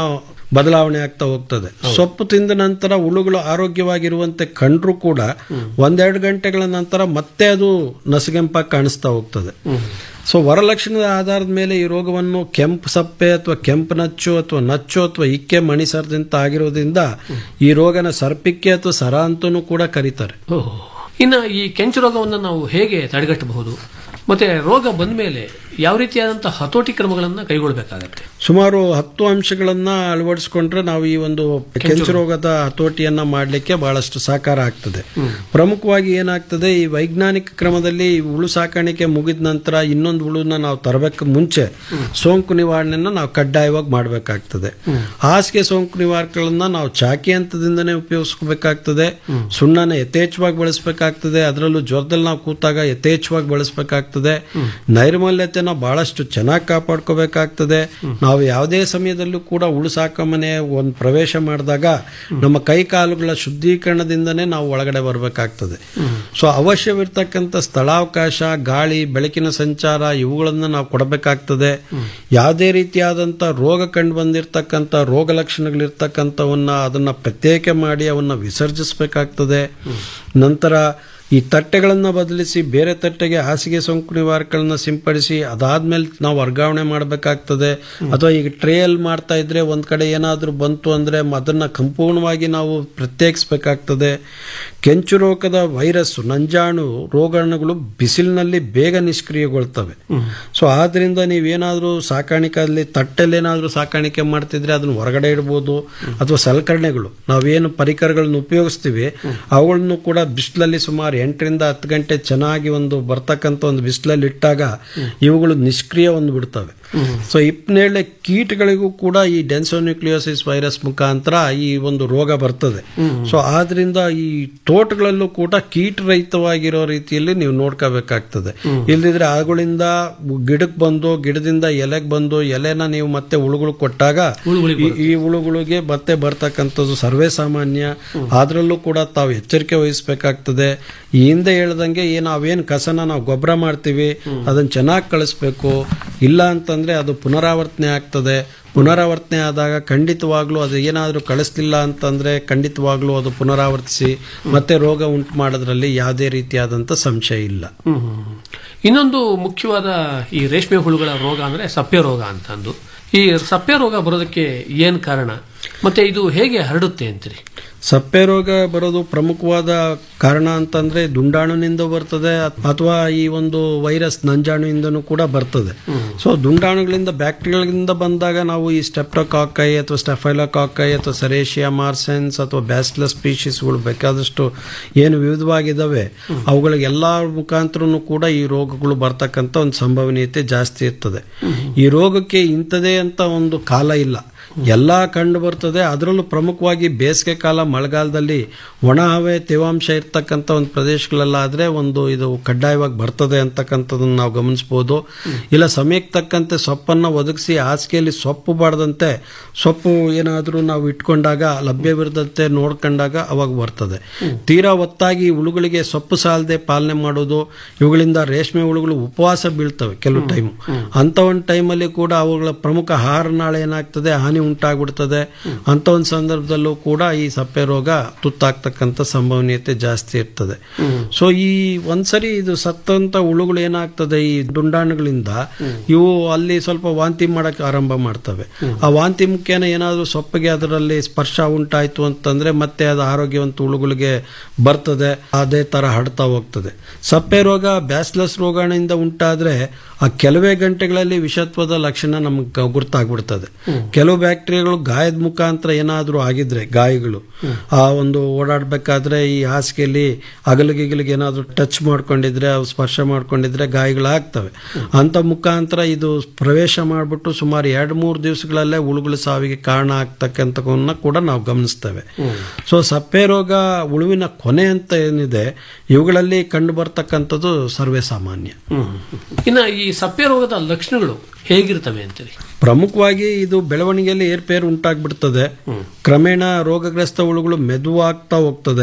ಬದಲಾವಣೆ ಆಗ್ತಾ ಹೋಗ್ತದೆ ಸೊಪ್ಪು ತಿಂದ ನಂತರ ಹುಳುಗಳು ಆರೋಗ್ಯವಾಗಿರುವಂತೆ ಕಂಡ್ರೂ ಕೂಡ ಒಂದೆರಡು ಗಂಟೆಗಳ ನಂತರ ಮತ್ತೆ ಅದು ನಸಗೆಂಪಾಗಿ ಕಾಣಿಸ್ತಾ ಹೋಗ್ತದೆ ಸೊ ಹೊರಲಕ್ಷಣದ ಆಧಾರದ ಮೇಲೆ ಈ ರೋಗವನ್ನು ಕೆಂಪು ಸಪ್ಪೆ ಅಥವಾ ಕೆಂಪು ನಚ್ಚು ಅಥವಾ ನಚ್ಚು ಅಥವಾ ಇಕ್ಕೆ ಮಣಿಸರದಂತ ಆಗಿರೋದ್ರಿಂದ ಈ ರೋಗನ ಸರ್ಪಿಕ್ಕೆ ಅಥವಾ ಸರ ಅಂತನೂ ಕೂಡ ಕರೀತಾರೆ ಓಹ್. ಇನ್ನು ಈ ಕೆಂಚು ರೋಗವನ್ನು ನಾವು ಹೇಗೆ ತಡೆಗಟ್ಟಬಹುದು ಮತ್ತೆ ರೋಗ ಬಂದ ಮೇಲೆ ಯಾವ ರೀತಿಯಾದಂತಹ ಹತೋಟಿ ಕ್ರಮಗಳನ್ನು ಕೈಗೊಳ್ಳಬೇಕಾಗತ್ತೆ ಸುಮಾರು ಹತ್ತು ಅಂಶಗಳನ್ನ ಅಳವಡಿಸಿಕೊಂಡ್ರೆ ನಾವು ಈ ಒಂದು ಕೆಂಚು ರೋಗದ ಹತೋಟಿಯನ್ನ ಮಾಡಲಿಕ್ಕೆ ಬಹಳಷ್ಟು ಸಹಕಾರ ಆಗ್ತದೆ ಪ್ರಮುಖವಾಗಿ ಏನಾಗ್ತದೆ ಈ ವೈಜ್ಞಾನಿಕ ಕ್ರಮದಲ್ಲಿ ಈ ಹುಳು ಸಾಕಾಣಿಕೆ ಮುಗಿದ ನಂತರ ಇನ್ನೊಂದು ಹುಳುನ ನಾವು ತರಬೇಕು ಮುಂಚೆ ಸೋಂಕು ನಿವಾರಣೆಯನ್ನ ನಾವು ಕಡ್ಡಾಯವಾಗಿ ಮಾಡಬೇಕಾಗ್ತದೆ ಹಾಸಿಗೆ ಸೋಂಕು ನಿವಾರಕಗಳನ್ನ ನಾವು ಚಾಕಿ ಹಂತದಿಂದನೇ ಉಪಯೋಗಿಸ್ಕೋಬೇಕಾಗ್ತದೆ ಸುಣ್ಣನ ಯಥೇಚ್ಛವಾಗಿ ಬಳಸಬೇಕಾಗ್ತದೆ ಅದರಲ್ಲೂ ಜ್ವರದಲ್ಲಿ ನಾವು ಕೂತಾಗ ಯಥೇಚ್ಛವಾಗಿ ಬಳಸಬೇಕಾಗ್ತದೆ ನೈರ್ಮಲ್ಯತೆನ ಬಹಳಷ್ಟು ಚೆನ್ನಾಗಿ ಕಾಪಾಡ್ಕೋಬೇಕಾಗ್ತದೆ ನಾವು ಯಾವುದೇ ಸಮಯದಲ್ಲೂ ಕೂಡ ಹುಳು ಸಾಕಮನೆ ಒಂದು ಪ್ರವೇಶ ಮಾಡಿದಾಗ ನಮ್ಮ ಕೈ ಕಾಲುಗಳ ಶುದ್ಧೀಕರಣದಿಂದನೇ ನಾವು ಒಳಗಡೆ ಬರಬೇಕಾಗ್ತದೆ ಸೊ ಅವಶ್ಯವಿರ್ತಕ್ಕಂಥ ಸ್ಥಳಾವಕಾಶ ಗಾಳಿ ಬೆಳಕಿನ ಸಂಚಾರ ಇವುಗಳನ್ನು ನಾವು ಕೊಡಬೇಕಾಗ್ತದೆ ಯಾವುದೇ ರೀತಿಯಾದಂಥ ರೋಗ ಕಂಡು ಬಂದಿರತಕ್ಕಂಥ ರೋಗ ಲಕ್ಷಣಗಳಿರ್ತಕ್ಕಂಥವನ್ನ ಅದನ್ನ ಪ್ರತ್ಯೇಕ ಮಾಡಿ ಅವನ್ನ ವಿಸರ್ಜಿಸಬೇಕಾಗ್ತದೆ ನಂತರ ಈ ತಟ್ಟೆಗಳನ್ನು ಬದಲಿಸಿ ಬೇರೆ ತಟ್ಟೆಗೆ ಹಾಸಿಗೆ ಸೋಂಕು ನಿವಾರಕಗಳನ್ನ ಸಿಂಪಡಿಸಿ ಅದಾದ್ಮೇಲೆ ನಾವು ವರ್ಗಾವಣೆ ಮಾಡಬೇಕಾಗ್ತದೆ ಅಥವಾ ಈಗ ಟ್ರೇಯಲ್ಲಿ ಮಾಡ್ತಾ ಇದ್ರೆ ಒಂದ್ ಕಡೆ ಏನಾದರೂ ಬಂತು ಅಂದ್ರೆ ಅದನ್ನ ಸಂಪೂರ್ಣವಾಗಿ ನಾವು ಪ್ರತ್ಯೇಕಿಸಬೇಕಾಗ್ತದೆ ಕೆಂಚು ರೋಗದ ವೈರಸ್ ನಂಜಾಣು ರೋಗಾಣುಗಳು ಬಿಸಿಲಿನಲ್ಲಿ ಬೇಗ ನಿಷ್ಕ್ರಿಯಗೊಳ್ತವೆ ಸೊ ಆದ್ರಿಂದ ನೀವೇನಾದ್ರೂ ಸಾಕಾಣಿಕೆಯಲ್ಲಿ ತಟ್ಟೆಲ್ಲಿ ಏನಾದ್ರೂ ಸಾಕಾಣಿಕೆ ಮಾಡ್ತಿದ್ರೆ ಅದನ್ನ ಹೊರಗಡೆ ಇಡ್ಬೋದು ಅಥವಾ ಸಲಕರಣೆಗಳು ನಾವೇನು ಪರಿಕರಗಳನ್ನು ಉಪಯೋಗಿಸ್ತೀವಿ ಅವುಗಳನ್ನು ಕೂಡ ಬಿಸಿಲಲ್ಲಿ ಸುಮಾರು ಎಂಟರಿಂದ ಹತ್ತು ಗಂಟೆ ಚೆನ್ನಾಗಿ ಒಂದು ಬರ್ತಕ್ಕಂಥ ಒಂದು ಬಿಸಿಲಲ್ಲಿ ಇಟ್ಟಾಗ ಇವುಗಳು ನಿಷ್ಕ್ರಿಯ ಒಂದು ಬಿಡ್ತವೆ ಸೊ ಹಿಪ್ನೇಳೆ ಕೀಟಗಳಿಗೂ ಕೂಡ ಈ ಡೆನ್ಸೋನ್ಯೂಕ್ಲಿಯೋಸಿಸ್ ವೈರಸ್ ಮುಖಾಂತರ ಈ ಒಂದು ರೋಗ ಬರ್ತದೆ ಸೊ ಆದ್ರಿಂದ ಈ ತೋಟಗಳಲ್ಲೂ ಕೂಡ ಕೀಟರಹಿತವಾಗಿರೋ ರೀತಿಯಲ್ಲಿ ನೀವು ನೋಡ್ಕೋಬೇಕಾಗ್ತದೆ ಇಲ್ದಿದ್ರೆ ಅವುಗಳಿಂದ ಗಿಡಕ್ಕೆ ಬಂದು ಗಿಡದಿಂದ ಎಲೆಗೆ ಬಂದು ಎಲೆನ ನೀವು ಮತ್ತೆ ಹುಳುಗಳು ಕೊಟ್ಟಾಗ ಈ- ಈ ಹುಳುಗಳಿಗೆ ಮತ್ತೆ ಬರ್ತಕ್ಕಂಥದ್ದು ಸರ್ವೇ ಸಾಮಾನ್ಯ ಅದ್ರಲ್ಲೂ ಕೂಡ ತಾವು ಎಚ್ಚರಿಕೆ ವಹಿಸ್ಬೇಕಾಗ್ತದೆ ಈ ಹಿಂದೆ ಹೇಳ್ದಂಗೆ ಏನು ನಾವೇನು ಕಸನ ನಾವು ಗೊಬ್ಬರ ಮಾಡ್ತೀವಿ ಅದನ್ನ ಚೆನ್ನಾಗಿ ಕಳಿಸ್ಬೇಕು ಇಲ್ಲ ಅಂತಂದ್ರೆ ಅದು ಪುನರಾವರ್ತನೆ ಆಗ್ತದೆ ಪುನರಾವರ್ತನೆ ಆದಾಗ ಖಂಡಿತವಾಗ್ಲೂ ಅದು ಏನಾದರೂ ಕಳಿಸ್ಲಿಲ್ಲ ಅಂತಂದ್ರೆ ಖಂಡಿತವಾಗ್ಲೂ ಅದು ಪುನರಾವರ್ತಿಸಿ ಮತ್ತೆ ರೋಗ ಉಂಟು ಮಾಡೋದ್ರಲ್ಲಿ ಯಾವುದೇ ರೀತಿಯಾದಂಥ ಸಂಶಯ ಇಲ್ಲ ಹ್ಮ್, ಹ್ಮ್, ಹ್ಮ್. ಇನ್ನೊಂದು ಮುಖ್ಯವಾದ ಈ ರೇಷ್ಮೆ ಹುಳುಗಳ ರೋಗ ಅಂದ್ರೆ ಸಪ್ಪೆ ರೋಗ ಅಂತಂದು ಈ ಸಪ್ಪೆ ರೋಗ ಬರೋದಕ್ಕೆ ಏನ್ ಕಾರಣ ಮತ್ತೆ ಇದು ಹೇಗೆ ಹರಡುತ್ತೆ ಅಂತೀರಿ ಸಪ್ಪೆ ರೋಗ ಬರೋದು ಪ್ರಮುಖವಾದ ಕಾರಣ ಅಂತಂದ್ರೆ ದುಂಡಾಣುನಿಂದ ಬರ್ತದೆ ಅತ್- ಅಥವಾ ಈ ಒಂದು ವೈರಸ್ ನಂಜಾಣುವಿಂದನೂ ಕೂಡ ಬರ್ತದೆ ಸೊ ದುಂಡಾಣುಗಳಿಂದ ಬ್ಯಾಕ್ಟೀರಿಯಾಗಳಿಂದ ಬಂದಾಗ ನಾವು ಈ ಸ್ಟೆಪ್ಟೋಕಾಕೈ ಅಥವಾ ಸ್ಟೆಫೈಲೋಕಾಕೈ ಅಥವಾ ಸರೇಷಿಯಾ ಮಾರ್ಸೆನ್ಸ್ ಅಥವಾ ಬ್ಯಾಸ್ಲಸ್ ಸ್ಪೀಶೀಸ್ಗಳು ಬೇಕಾದಷ್ಟು ಏನು ವಿವಿಧವಾಗಿದ್ದಾವೆ ಅವುಗಳಿಗೆಲ್ಲ ಮುಖಾಂತರನು ಕೂಡ ಈ ರೋಗಗಳು ಬರ್ತಕ್ಕಂಥ ಒಂದು ಸಂಭವನೀಯತೆ ಜಾಸ್ತಿ ಇರ್ತದೆ ಈ ರೋಗಕ್ಕೆ ಇಂಥದೇ ಅಂತ ಒಂದು ಕಾಲ ಇಲ್ಲ ಎಲ್ಲ ಕಂಡು ಬರ್ತದೆ ಅದರಲ್ಲೂ ಪ್ರಮುಖವಾಗಿ ಬೇಸಿಗೆ ಕಾಲ ಮಳೆಗಾಲದಲ್ಲಿ ಒಣ ಹವೆ ತೇವಾಂಶ ಇರ್ತಕ್ಕಂಥ ಒಂದು ಪ್ರದೇಶಗಳಲ್ಲಾದ್ರೆ ಒಂದು ಇದು ಕಡ್ಡಾಯವಾಗಿ ಬರ್ತದೆ ಅಂತಕ್ಕಂಥದ್ದನ್ನು ನಾವು ಗಮನಿಸಬಹುದು ಇಲ್ಲ ಸಮಯಕ್ಕೆ ತಕ್ಕಂತೆ ಸೊಪ್ಪನ್ನು ಒದಗಿಸಿ ಹಾಸಿಗೆಯಲ್ಲಿ ಸೊಪ್ಪು ಬಾಡದಂತೆ ಸೊಪ್ಪು ಏನಾದರೂ ನಾವು ಇಟ್ಕೊಂಡಾಗ ಲಭ್ಯವಿರದಂತೆ ನೋಡ್ಕೊಂಡಾಗ ಅವಾಗ ಬರ್ತದೆ ತೀರಾ ಒತ್ತಾಗಿ ಹುಳುಗಳಿಗೆ ಸೊಪ್ಪು ಸಾಲದೆ ಪಾಲನೆ ಮಾಡೋದು ಇವುಗಳಿಂದ ರೇಷ್ಮೆ ಹುಳುಗಳು ಉಪವಾಸ ಬೀಳ್ತವೆ ಕೆಲವು ಟೈಮ್ ಅಂತ ಒಂದು ಟೈಮಲ್ಲಿ ಕೂಡ ಅವುಗಳ ಪ್ರಮುಖ ಆಹಾರ ನಾಳೆ ಏನಾಗ್ತದೆ ಹಾನಿ ಉಂಟಾಗ್ಬಿಡ್ತದೆ ಅಂತ ಒಂದು ಸಂದರ್ಭದಲ್ಲೂ ಕೂಡ ಈ ಸಪ್ಪೆ ರೋಗ ತುತ್ತಾಗ್ತಕ್ಕಂಥ ಸಂಭವನೀಯತೆ ಜಾಸ್ತಿ ಇರ್ತದೆ ಸೊ ಈ ಒಂದ್ಸರಿ ಇದು ಸತ್ತಂತ ಹುಳುಗಳು ಏನಾಗ್ತದೆ ಈ ದುಂಡಾಣುಗಳಿಂದ ಇವು ಅಲ್ಲಿ ಸ್ವಲ್ಪ ವಾಂತಿ ಮಾಡಕ್ ಆರಂಭ ಮಾಡ್ತವೆ ಆ ವಾಂತಿ ಮುಖೇನ ಏನಾದರೂ ಸೊಪ್ಪಿಗೆ ಅದರಲ್ಲಿ ಸ್ಪರ್ಶ ಉಂಟಾಯ್ತು ಅಂತಂದ್ರೆ ಮತ್ತೆ ಅದು ಆರೋಗ್ಯವಂತ ಹುಳುಗಳಿಗೆ ಬರ್ತದೆ ಅದೇ ತರ ಹರಡ್ತಾ ಹೋಗ್ತದೆ ಸಪ್ಪೆ ರೋಗ ಬ್ಯಾಸ್ಲಸ್ ರೋಗಾಣುವಿಂದ ಉಂಟಾದ್ರೆ ಆ ಕೆಲವೇ ಗಂಟೆಗಳಲ್ಲಿ ವಿಷತ್ವದ ಲಕ್ಷಣ ನಮ್ಗೆ ಗುರ್ತಾಗ್ಬಿಡ್ತದೆ ಕೆಲವು ಬ್ಯಾಕ್ಟೀರಿಯಾಗಳು ಗಾಯದ ಮುಖಾಂತರ ಏನಾದರೂ ಆಗಿದ್ರೆ ಗಾಯಗಳು ಆ ಒಂದು ಓಡಾಡ್ಬೇಕಾದ್ರೆ ಈ ಹಾಸಿಗೆಯಲ್ಲಿ ಅಗಲಿಗಿಗಲಿಗೆ ಏನಾದರೂ ಟಚ್ ಮಾಡ್ಕೊಂಡಿದ್ರೆ ಅವು ಸ್ಪರ್ಶ ಮಾಡ್ಕೊಂಡಿದ್ರೆ ಗಾಯಗಳಾಗ್ತವೆ ಅಂತ ಮುಖಾಂತರ ಇದು ಪ್ರವೇಶ ಮಾಡಿಬಿಟ್ಟು ಸುಮಾರು ಎರಡು ಮೂರು ದಿವಸಗಳಲ್ಲೇ ಹುಳುಗಳ ಸಾವಿಗೆ ಕಾರಣ ಆಗ್ತಕ್ಕಂಥವನ್ನ ಕೂಡ ನಾವು ಗಮನಿಸ್ತೇವೆ ಸೊ ಸಪ್ಪೆ ರೋಗ ಉಳುವಿನ ಕೊನೆ ಅಂತ ಏನಿದೆ ಇವುಗಳಲ್ಲಿ ಕಂಡು ಬರ್ತಕ್ಕಂಥದ್ದು ಸರ್ವೇ ಸಾಮಾನ್ಯ ಇನ್ನ ಈ ಸಪ್ಪೆ ರೋಗದ ಲಕ್ಷಣಗಳು ಹೇಗಿರ್ತವೆ ಅಂತೀರಿ ಪ್ರಮುಖವಾಗಿ ಇದು ಬೆಳವಣಿಗೆಯಲ್ಲಿ ಏರ್ಪೇರು ಉಂಟಾಗ್ಬಿಡ್ತದೆ ಕ್ರಮೇಣ ರೋಗಗ್ರಸ್ತ ಹುಳುಗಳು ಮೆದುವಾಗ್ತಾ ಹೋಗ್ತದೆ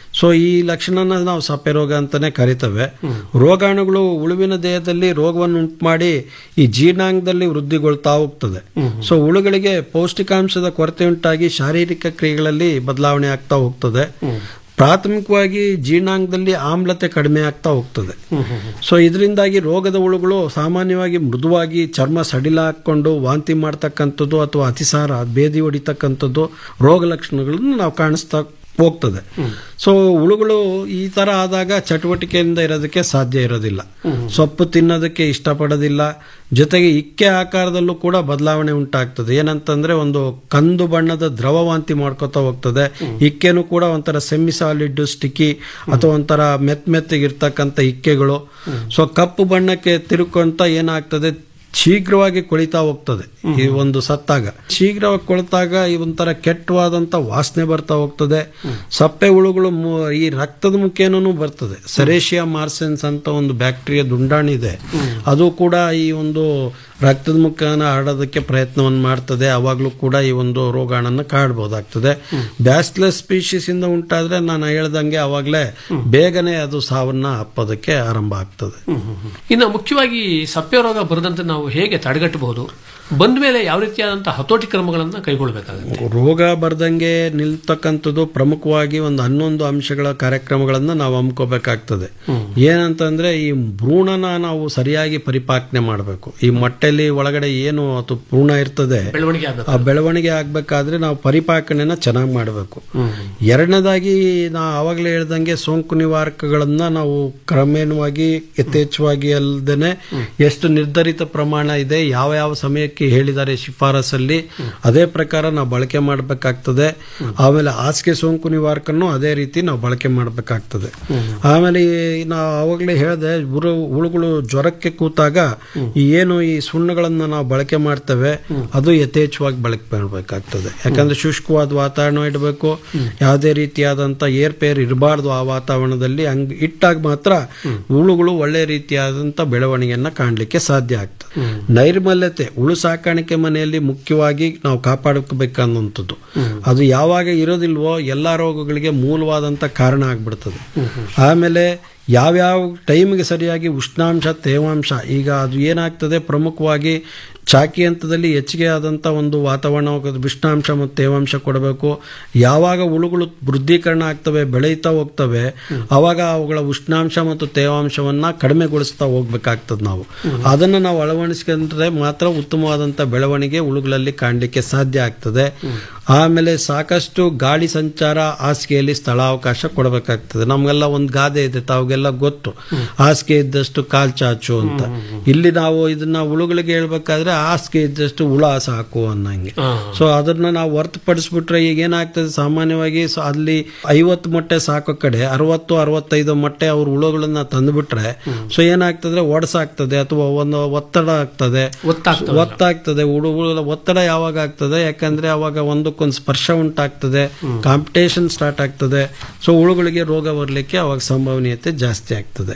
ಸೊ ಈ ಲಕ್ಷಣನ ನಾವು ಸಪ್ಪೆ ರೋಗ ಅಂತಾನೆ ಕರಿತೇವೆ ರೋಗಾಣುಗಳು ಉಳುವಿನ ದೇಹದಲ್ಲಿ ರೋಗವನ್ನು ಉಂಟು ಮಾಡಿ ಈ ಜೀರ್ಣಾಂಗದಲ್ಲಿ ವೃದ್ಧಿಗೊಳ್ತಾ ಹೋಗ್ತದೆ ಸೊ ಹುಳುಗಳಿಗೆ ಪೌಷ್ಟಿಕಾಂಶದ ಕೊರತೆ ಉಂಟಾಗಿ ಶಾರೀರಿಕ ಕ್ರಿಯೆಗಳಲ್ಲಿ ಬದಲಾವಣೆ ಆಗ್ತಾ ಹೋಗ್ತದೆ ಪ್ರಾಥಮಿಕವಾಗಿ ಜೀರ್ಣಾಂಗದಲ್ಲಿ ಆಮ್ಲತೆ ಕಡಿಮೆ ಆಗ್ತಾ ಹೋಗ್ತದೆ ಸೊ ಇದರಿಂದಾಗಿ ರೋಗದ ಹುಳುಗಳು ಸಾಮಾನ್ಯವಾಗಿ ಮೃದುವಾಗಿ ಚರ್ಮ ಸಡಿಲ ಹಾಕೊಂಡು ವಾಂತಿ ಮಾಡ್ತಕ್ಕಂಥದ್ದು ಅಥವಾ ಅತಿಸಾರ ಬೇದಿ ಹೊಡಿತಕ್ಕಂಥದ್ದು ರೋಗ ಲಕ್ಷಣಗಳನ್ನು ನಾವು ಕಾಣಿಸ್ತಾ ಹೋಗ್ತದೆ ಸೊ ಹುಳುಗಳು ಈ ತರ ಆದಾಗ ಚಟುವಟಿಕೆಯಿಂದ ಇರೋದಕ್ಕೆ ಸಾಧ್ಯ ಇರೋದಿಲ್ಲ ಸೊಪ್ಪು ತಿನ್ನೋದಕ್ಕೆ ಇಷ್ಟಪಡೋದಿಲ್ಲ ಜೊತೆಗೆ ಇಕ್ಕೆ ಆಕಾರದಲ್ಲೂ ಕೂಡ ಬದಲಾವಣೆ ಉಂಟಾಗ್ತದೆ ಏನಂತಂದ್ರೆ ಒಂದು ಕಂದು ಬಣ್ಣದ ದ್ರವ ವಾಂತಿ ಮಾಡ್ಕೊತಾ ಹೋಗ್ತದೆ ಇಕ್ಕೆನೂ ಕೂಡ ಒಂಥರ ಸೆಮಿ ಸಾಲಿಡ್ ಸ್ಟಿಕ್ಕಿ ಅಥವಾ ಒಂಥರ ಮೆತ್ ಮೆತ್ತಗಿರ್ತಕ್ಕಂಥ ಇಕ್ಕೆಗಳು ಸೊ ಕಪ್ಪು ಬಣ್ಣಕ್ಕೆ ತಿರುಕೊಂತ ಏನಾಗ್ತದೆ ಶೀಘ್ರವಾಗಿ ಕೊಳಿತಾ ಹೋಗ್ತದೆ ಈ ಒಂದು ಸತ್ತಾಗ ಶೀಘ್ರವಾಗಿ ಕೊಳಿತಾಗ ಈ ಒಂಥರ ಕೆಟ್ಟವಾದಂತ ವಾಸನೆ ಬರ್ತಾ ಹೋಗ್ತದೆ ಸಪ್ಪೆ ಹುಳುಗಳು ಮು- ಈ ರಕ್ತದ ಮುಖೇನೂ ಬರ್ತದೆ ಸೆರೇಷಿಯಾ ಮಾರ್ಸೆನ್ಸ್ ಅಂತ ಒಂದು ಬ್ಯಾಕ್ಟೀರಿಯಾ ದುಂಡಾಣಿ ಇದೆ ಅದು ಕೂಡ ಈ ಒಂದು ರಕ್ತದ ಮುಖಾನ ಹರಡೋದಕ್ಕೆ ಪ್ರಯತ್ನವನ್ನು ಮಾಡ್ತದೆ ಅವಾಗಲೂ ಕೂಡ ಈ ಒಂದು ರೋಗಾಣನ್ನು ಕಾಡ್ಬೋದಾಗ್ತದೆ ಬ್ಯಾಸ್ಲೆಸ್ ಸ್ಪೀಶೀಸ್ ಇಂದ ಉಂಟಾದ್ರೆ ನಾನು ಹೇಳ್ದಂಗೆ ಅವಾಗಲೇ ಬೇಗನೆ ಅದು ಸಾವನ್ನ ಅಪ್ಪೋದಕ್ಕೆ ಆರಂಭ ಆಗ್ತದೆ ಇನ್ನು ಮುಖ್ಯವಾಗಿ ಸಪ್ಪೆ ರೋಗ ಬರದಂತೆ ನಾವು ಹೇಗೆ ತಡೆಗಟ್ಟಬಹುದು ಬಂದ ಮೇಲೆ ಯಾವ ರೀತಿಯಾದಂತಹ ಹತೋಟಿ ಕ್ರಮಗಳನ್ನ ಕೈಗೊಳ್ಳಬೇಕಾಗುತ್ತೆ ರೋಗ ಬರ್ದಂಗೆ ನಿಲ್ತಕ್ಕಂಥದ್ದು ಪ್ರಮುಖವಾಗಿ ಒಂದು ಹನ್ನೊಂದು ಅಂಶಗಳ ಕಾರ್ಯಕ್ರಮಗಳನ್ನ ನಾವು ಹಮ್ಕೋಬೇಕಾಗ್ತದೆ ಏನಂತಂದ್ರೆ ಈ ಭ್ರೂಣನ ನಾವು ಸರಿಯಾಗಿ ಪರಿಪಾಲನೆ ಮಾಡಬೇಕು ಈ ಮೊಟ್ಟೆಲಿ ಒಳಗಡೆ ಏನು ಅದು ಭ್ರೂಣ ಇರ್ತದೆ ಬೆಳವಣಿಗೆ ಆಗ್ಬೇಕು ಆ ಬೆಳವಣಿಗೆ ಆಗ್ಬೇಕಾದ್ರೆ ನಾವು ಪರಿಪಾಕಣೆನ ಚೆನ್ನಾಗಿ ಮಾಡಬೇಕು ಎರಡನೇದಾಗಿ ನಾ ಆವಾಗಲೇ ಹೇಳ್ದಂಗೆ ಸೋಂಕು ನಿವಾರಕಗಳನ್ನ ನಾವು ಕ್ರಮೇಣವಾಗಿ ಯಥೇಚ್ಛವಾಗಿ ಅಲ್ಲದೇನೆ ಎಷ್ಟು ನಿರ್ಧರಿತ ಪ್ರಮಾಣ ಇದೆ ಯಾವ ಯಾವ ಸಮಯಕ್ಕೆ ಹೇಳಿದ್ದಾರೆ ಶಿಫಾರಸಲ್ಲಿ ಅದೇ ಪ್ರಕಾರ ನಾವು ಬಳಕೆ ಮಾಡಬೇಕಾಗ್ತದೆ ಆಮೇಲೆ ಹಾಸಿಗೆ ಸೋಂಕು ನಿವಾರಕನ್ನು ಅದೇ ರೀತಿ ನಾವು ಬಳಕೆ ಮಾಡಬೇಕಾಗ್ತದೆ ಆಮೇಲೆ ಈ ನಾವು ಆವಾಗಲೇ ಹೇಳಿದೆ ಹುಳು ಹುಳುಗಳು ಜ್ವರಕ್ಕೆ ಕೂತಾಗ ಈ ಏನು ಈ ಸುಣ್ಣಗಳನ್ನ ನಾವು ಬಳಕೆ ಮಾಡ್ತೇವೆ ಅದು ಯಥೇಚ್ಛವಾಗಿ ಬಳಕೆ ಮಾಡಬೇಕಾಗ್ತದೆ ಯಾಕಂದ್ರೆ ಶುಷ್ಕವಾದ ವಾತಾವರಣ ಇಡಬೇಕು ಯಾವುದೇ ರೀತಿಯಾದಂತ ಏರ್ಪೇರ್ ಇರಬಾರ್ದು ಆ ವಾತಾವರಣದಲ್ಲಿ ಹಂಗ್ ಇಟ್ಟಾಗ ಮಾತ್ರ ಹುಳುಗಳು ಒಳ್ಳೆ ರೀತಿಯಾದಂತ ಬೆಳವಣಿಗೆಯನ್ನ ಕಾಣಲಿಕ್ಕೆ ಸಾಧ್ಯ ಆಗ್ತದೆ ನೈರ್ಮಲ್ಯತೆ ಹುಳು ಸಾಕಾಣಿಕೆ ಮನೆಯಲ್ಲಿ ಮುಖ್ಯವಾಗಿ ನಾವು ಕಾಪಾಡಬೇಕನ್ನುವಂಥದ್ದು ಅದು ಯಾವಾಗ ಇರೋದಿಲ್ವೋ ಎಲ್ಲಾ ರೋಗಗಳಿಗೆ ಮೂಲವಾದಂತ ಕಾರಣ ಆಗ್ಬಿಡ್ತದೆ ಆಮೇಲೆ ಯಾವ್ಯಾವ ಟೈಮ್ಗೆ ಸರಿಯಾಗಿ ಉಷ್ಣಾಂಶ ತೇವಾಂಶ ಈಗ ಅದು ಏನಾಗ್ತದೆ ಪ್ರಮುಖವಾಗಿ ಚಾಕಿ ಹಂತದಲ್ಲಿ ಹೆಚ್ಚಿಗೆ ಆದಂಥ ಒಂದು ವಾತಾವರಣ ಉಷ್ಣಾಂಶ ಮತ್ತು ತೇವಾಂಶ ಕೊಡಬೇಕು ಯಾವಾಗ ಹುಳುಗಳು ವೃದ್ಧೀಕರಣ ಆಗ್ತವೆ ಬೆಳೀತಾ ಹೋಗ್ತವೆ ಅವಾಗ ಅವುಗಳ ಉಷ್ಣಾಂಶ ಮತ್ತು ತೇವಾಂಶವನ್ನ ಕಡಿಮೆಗೊಳಿಸ್ತಾ ಹೋಗ್ಬೇಕಾಗ್ತದೆ ನಾವು ಅದನ್ನು ನಾವು ಅಳವಡಿಸ್ಕೊಂಡ್ರೆ ಮಾತ್ರ ಉತ್ತಮವಾದಂಥ ಬೆಳವಣಿಗೆ ಹುಳುಗಳಲ್ಲಿ ಕಾಣಲಿಕ್ಕೆ ಸಾಧ್ಯ ಆಗ್ತದೆ ಆಮೇಲೆ ಸಾಕಷ್ಟು ಗಾಳಿ ಸಂಚಾರ ಹಾಸಿಗೆಯಲ್ಲಿ ಸ್ಥಳಾವಕಾಶ ಕೊಡಬೇಕಾಗ್ತದೆ ನಮಗೆಲ್ಲ ಒಂದು ಗಾದೆ ಇದೆ ತಾವ್ಗೆಲ್ಲ ಗೊತ್ತು ಹಾಸಿಗೆ ಇದ್ದಷ್ಟು ಕಾಲ್ ಚಾಚು ಅಂತ ಇಲ್ಲಿ ನಾವು ಇದನ್ನ ಹುಳುಗಳಿಗೆ ಹೇಳ್ಬೇಕಾದ್ರೆ ಹಾಸಿಗೆ ಇದ್ದಷ್ಟು ಹುಳ ಸಾಕು ಅನ್ನಂಗೆ ಸೊ ಅದನ್ನ ನಾವು ಹೊರತುಪಡಿಸ್ಬಿಟ್ರೆ ಈಗ ಏನಾಗ್ತದೆ ಸಾಮಾನ್ಯವಾಗಿ ಸೊ ಅಲ್ಲಿ ಐವತ್ತು ಮೊಟ್ಟೆ ಸಾಕೋ ಕಡೆ ಅರವತ್ತು ಅರವತ್ತೈದು ಮೊಟ್ಟೆ ಅವ್ರ ಹುಳುಗಳನ್ನ ತಂದುಬಿಟ್ರೆ ಸೊ ಏನಾಗ್ತದೆ ಒಡಸಾಗ್ತದೆ ಅಥವಾ ಒಂದು ಒತ್ತಡ ಆಗ್ತದೆ ಒತ್ತಾಗ್ತದೆ ಹುಳು ಹುಳು ಒತ್ತಡ ಯಾವಾಗ ಆಗ್ತದೆ ಯಾಕಂದ್ರೆ ಅವಾಗ ಒಂದಕ್ಕೊಂದು ಸ್ಪರ್ಶ ಉಂಟಾಗ್ತದೆ ಕಾಂಪಿಟೇಷನ್ ಸ್ಟಾರ್ಟ್ ಆಗ್ತದೆ ಸೊ ಹುಳುಗಳಿಗೆ ರೋಗ ಬರಲಿಕ್ಕೆ ಅವಾಗ ಸಂಭವನೀಯತೆ ಜಾಸ್ತಿ ಆಗ್ತದೆ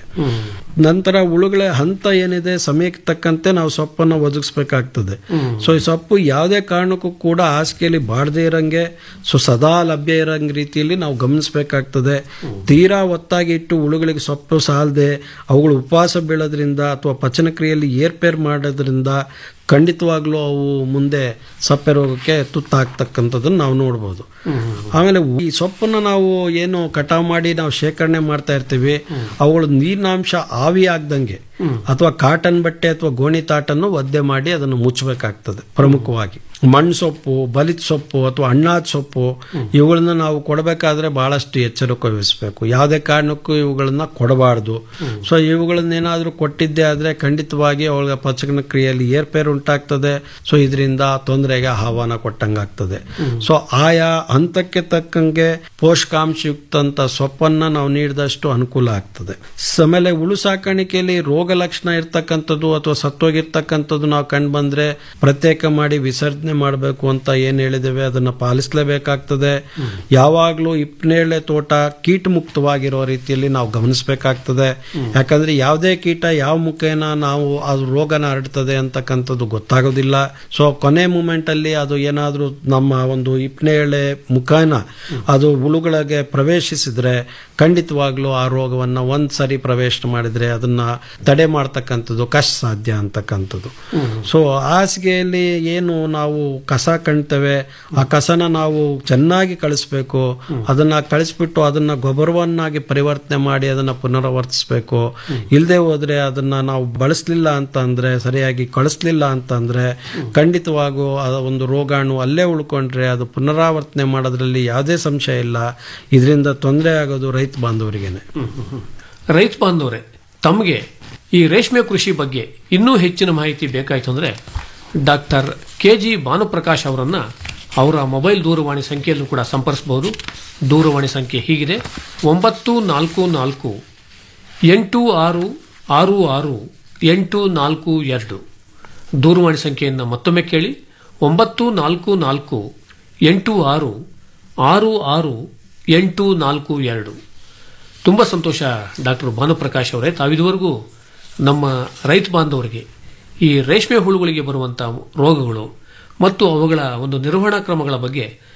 ನಂತರ ಹುಳುಗಳ ಹಂತ ಏನಿದೆ ಸಮಯಕ್ಕೆ ತಕ್ಕಂತೆ ನಾವು ಸೊಪ್ಪನ್ನು ಒದಗಿಸ್ಬೇಕಾಗ್ತದೆ ಸೊ ಈ ಸೊಪ್ಪು ಯಾವುದೇ ಕಾರಣಕ್ಕೂ ಕೂಡ ಹಾಸಿಗೆಯಲ್ಲಿ ಬಾಡದೇ ಇರಂಗೆ ಸೊ ಸದಾ ಲಭ್ಯ ಇರಂಗ್ ರೀತಿಯಲ್ಲಿ ನಾವು ಗಮನಿಸಬೇಕಾಗ್ತದೆ ತೀರಾ ಒತ್ತಾಗಿ ಇಟ್ಟು ಹುಳುಗಳಿಗೆ ಸೊಪ್ಪು ಸಾಲದೆ ಅವುಗಳು ಉಪವಾಸ ಬೀಳೋದ್ರಿಂದ ಅಥವಾ ಪಚನ ಕ್ರಿಯೆಯಲ್ಲಿ ಏರ್ಪೇರ್ ಮಾಡೋದ್ರಿಂದ ಖಂಡಿತವಾಗ್ಲೂ ಅವು ಮುಂದೆ ಸಪ್ಪೆ ರೋಗಕ್ಕೆ ತುತ್ತಾಗ್ತಕ್ಕಂಥದ್ದನ್ನು ನಾವು ನೋಡ್ಬೋದು ಆಮೇಲೆ ಈ ಸೊಪ್ಪನ್ನು ನಾವು ಏನು ಕಟಾವು ಮಾಡಿ ನಾವು ಶೇಖರಣೆ ಮಾಡ್ತಾ ಇರ್ತೀವಿ ಅವುಗಳು ನೀರಿನಾಂಶ ಆವಿ ಆಗ್ದಂಗೆ ಅಥವಾ ಕಾಟನ್ ಬಟ್ಟೆ ಅಥವಾ ಗೋಣಿ ತಾಟನ್ನು ಒದ್ದೆ ಮಾಡಿ ಅದನ್ನು ಮುಚ್ಚಬೇಕಾಗ್ತದೆ ಪ್ರಮುಖವಾಗಿ ಮಣ್ಣು ಸೊಪ್ಪು ಬಲಿತ ಸೊಪ್ಪು ಅಥವಾ ಅಣ್ಣಾದ ಸೊಪ್ಪು ಇವುಗಳನ್ನ ನಾವು ಕೊಡಬೇಕಾದ್ರೆ ಬಹಳಷ್ಟು ಎಚ್ಚರಿಕೆ ವಹಿಸಬೇಕು ಯಾವುದೇ ಕಾರಣಕ್ಕೂ ಇವುಗಳನ್ನ ಕೊಡಬಾರ್ದು ಸೊ ಇವುಗಳನ್ನ ಏನಾದರೂ ಕೊಟ್ಟಿದ್ದೇ ಆದ್ರೆ ಖಂಡಿತವಾಗಿ ಅವಳ ಪಚನ ಕ್ರಿಯೆಯಲ್ಲಿ ಏರ್ಪೇರ್ ಉಂಟಾಗ್ತದೆ ಸೊ ಇದರಿಂದ ತೊಂದರೆಗೆ ಆಹ್ವಾನ ಕೊಟ್ಟಂಗಾಗ್ತದೆ ಸೊ ಆಯಾ ಹಂತಕ್ಕೆ ತಕ್ಕಂಗೆ ಪೋಷಕಾಂಶಯುಕ್ತ ಅಂತ ಸೊಪ್ಪನ್ನ ನಾವು ನೀಡಿದಷ್ಟು ಅನುಕೂಲ ಆಗ್ತದೆ ಆಮೇಲೆ ಹುಳು ಸಾಕಾಣಿಕೆಯಲ್ಲಿ ರೋಗ ಲಕ್ಷಣ ಇರ್ತಕ್ಕಂಥದ್ದು ಅಥವಾ ಸತ್ತೋಗಿರ್ತಕ್ಕಂಥದ್ದು ನಾವು ಕಂಡು ಬಂದ್ರೆ ಪ್ರತ್ಯೇಕ ಮಾಡಿ ವಿಸರ್ಜನೆ ನಿರ್ವಹಣೆ ಮಾಡಬೇಕು ಅಂತ ಏನು ಹೇಳಿದ್ದೇವೆ ಅದನ್ನ ಪಾಲಿಸಲೇಬೇಕಾಗ್ತದೆ ಯಾವಾಗಲೂ ಇಪ್ಪನೇಳೆ ತೋಟ ಕೀಟ ಮುಕ್ತವಾಗಿರೋ ರೀತಿಯಲ್ಲಿ ನಾವು ಗಮನಿಸಬೇಕಾಗ್ತದೆ ಯಾಕಂದ್ರೆ ಯಾವುದೇ ಕೀಟ ಯಾವ ಮುಖೇನ ನಾವು ಅದು ರೋಗನ ಹರಡ್ತದೆ ಅಂತಕ್ಕಂಥದ್ದು ಗೊತ್ತಾಗೋದಿಲ್ಲ ಸೊ ಕೊನೆ ಮೂಮೆಂಟ್ ಅಲ್ಲಿ ಅದು ಏನಾದರೂ ನಮ್ಮ ಒಂದು ಇಪ್ಪನೇಳೆ ಮುಖಾನ ಅದು ಹುಳುಗಳಿಗೆ ಪ್ರವೇಶಿಸಿದ್ರೆ ಖಂಡಿತವಾಗ್ಲೂ ಆ ರೋಗವನ್ನ ಒಂದ್ ಸರಿ ಪ್ರವೇಶ ಮಾಡಿದ್ರೆ ಅದನ್ನ ತಡೆ ಮಾಡ್ತಕ್ಕಂಥದ್ದು ಕಷ್ಟ ಸಾಧ್ಯ ಅಂತಕ್ಕಂಥದ್ದು ಸೊ ಹಾಸಿಗೆಯಲ್ಲಿ ಏನು ನಾವು ಕಸ ಕಾಣ್ತೇವೆ ಆ ಕಸನ ನಾವು ಚೆನ್ನಾಗಿ ಕಳಿಸ್ಬೇಕು ಅದನ್ನ ಕಳಿಸ್ಬಿಟ್ಟು ಅದನ್ನ ಗೊಬ್ಬರವನ್ನಾಗಿ ಪರಿವರ್ತನೆ ಮಾಡಿ ಅದನ್ನ ಪುನರಾವರ್ತಿಸ್ಬೇಕು ಇಲ್ಲದೆ ಹೋದ್ರೆ ಅದನ್ನ ನಾವು ಬಳಸಲಿಲ್ಲ ಅಂತ ಅಂದ್ರೆ ಸರಿಯಾಗಿ ಕಳಿಸ್ಲಿಲ್ಲ ಅಂತ ಅಂದ್ರೆ ಖಂಡಿತವಾಗೂ ಆ ಒಂದು ರೋಗಾಣು ಅಲ್ಲೇ ಉಳ್ಕೊಂಡ್ರೆ ಅದು ಪುನರಾವರ್ತನೆ ಮಾಡೋದ್ರಲ್ಲಿ ಯಾವುದೇ ಸಂಶಯ ಇಲ್ಲ ಇದರಿಂದ ತೊಂದರೆ ಆಗೋದು ರೈತ ಬಾಂಧವರಿಗೇನೆ ರೈತ ಬಾಂಧವರೇ ತಮಗೆ ಈ ರೇಷ್ಮೆ ಕೃಷಿ ಬಗ್ಗೆ ಇನ್ನೂ ಹೆಚ್ಚಿನ ಮಾಹಿತಿ ಬೇಕಾಯಿತು ಅಂದರೆ ಡಾಕ್ಟರ್ ಕೆ ಜಿ ಭಾನುಪ್ರಕಾಶ್ ಅವರನ್ನ ಅವರ ಮೊಬೈಲ್ ದೂರವಾಣಿ ಸಂಖ್ಯೆಯನ್ನು ಕೂಡ ಸಂಪರ್ಸಬಹುದು ದೂರವಾಣಿ ಸಂಖ್ಯೆ ಹೀಗಿದೆ ಒಂಬತ್ತು ನಾಲ್ಕು ನಾಲ್ಕು ಎಂಟು ಆರು ಆರು ಆರು ಎಂಟು ನಾಲ್ಕು ಎರಡು ದೂರವಾಣಿ ಸಂಖ್ಯೆಯನ್ನು ಮತ್ತೊಮ್ಮೆ ಕೇಳಿ ಒಂಬತ್ತು ನಾಲ್ಕು ನಾಲ್ಕು ಎಂಟು ಆರು ಆರು ಆರು ಎಂಟು ನಾಲ್ಕು ಎರಡು ತುಂಬ ಸಂತೋಷ ಡಾಕ್ಟರ್ ಭಾನುಪ್ರಕಾಶ್ ಅವರೇ ತಾವಿದುವರೆಗೂ ನಮ್ಮ ರೈತ ಬಾಂಧವರಿಗೆ ಈ ರೇಷ್ಮೆ ಹುಳುಗಳಿಗೆ ಬರುವಂತಹ ರೋಗಗಳು ಮತ್ತು ಅವುಗಳ ಒಂದು ನಿರ್ವಹಣಾ ಕ್ರಮಗಳ ಬಗ್ಗೆ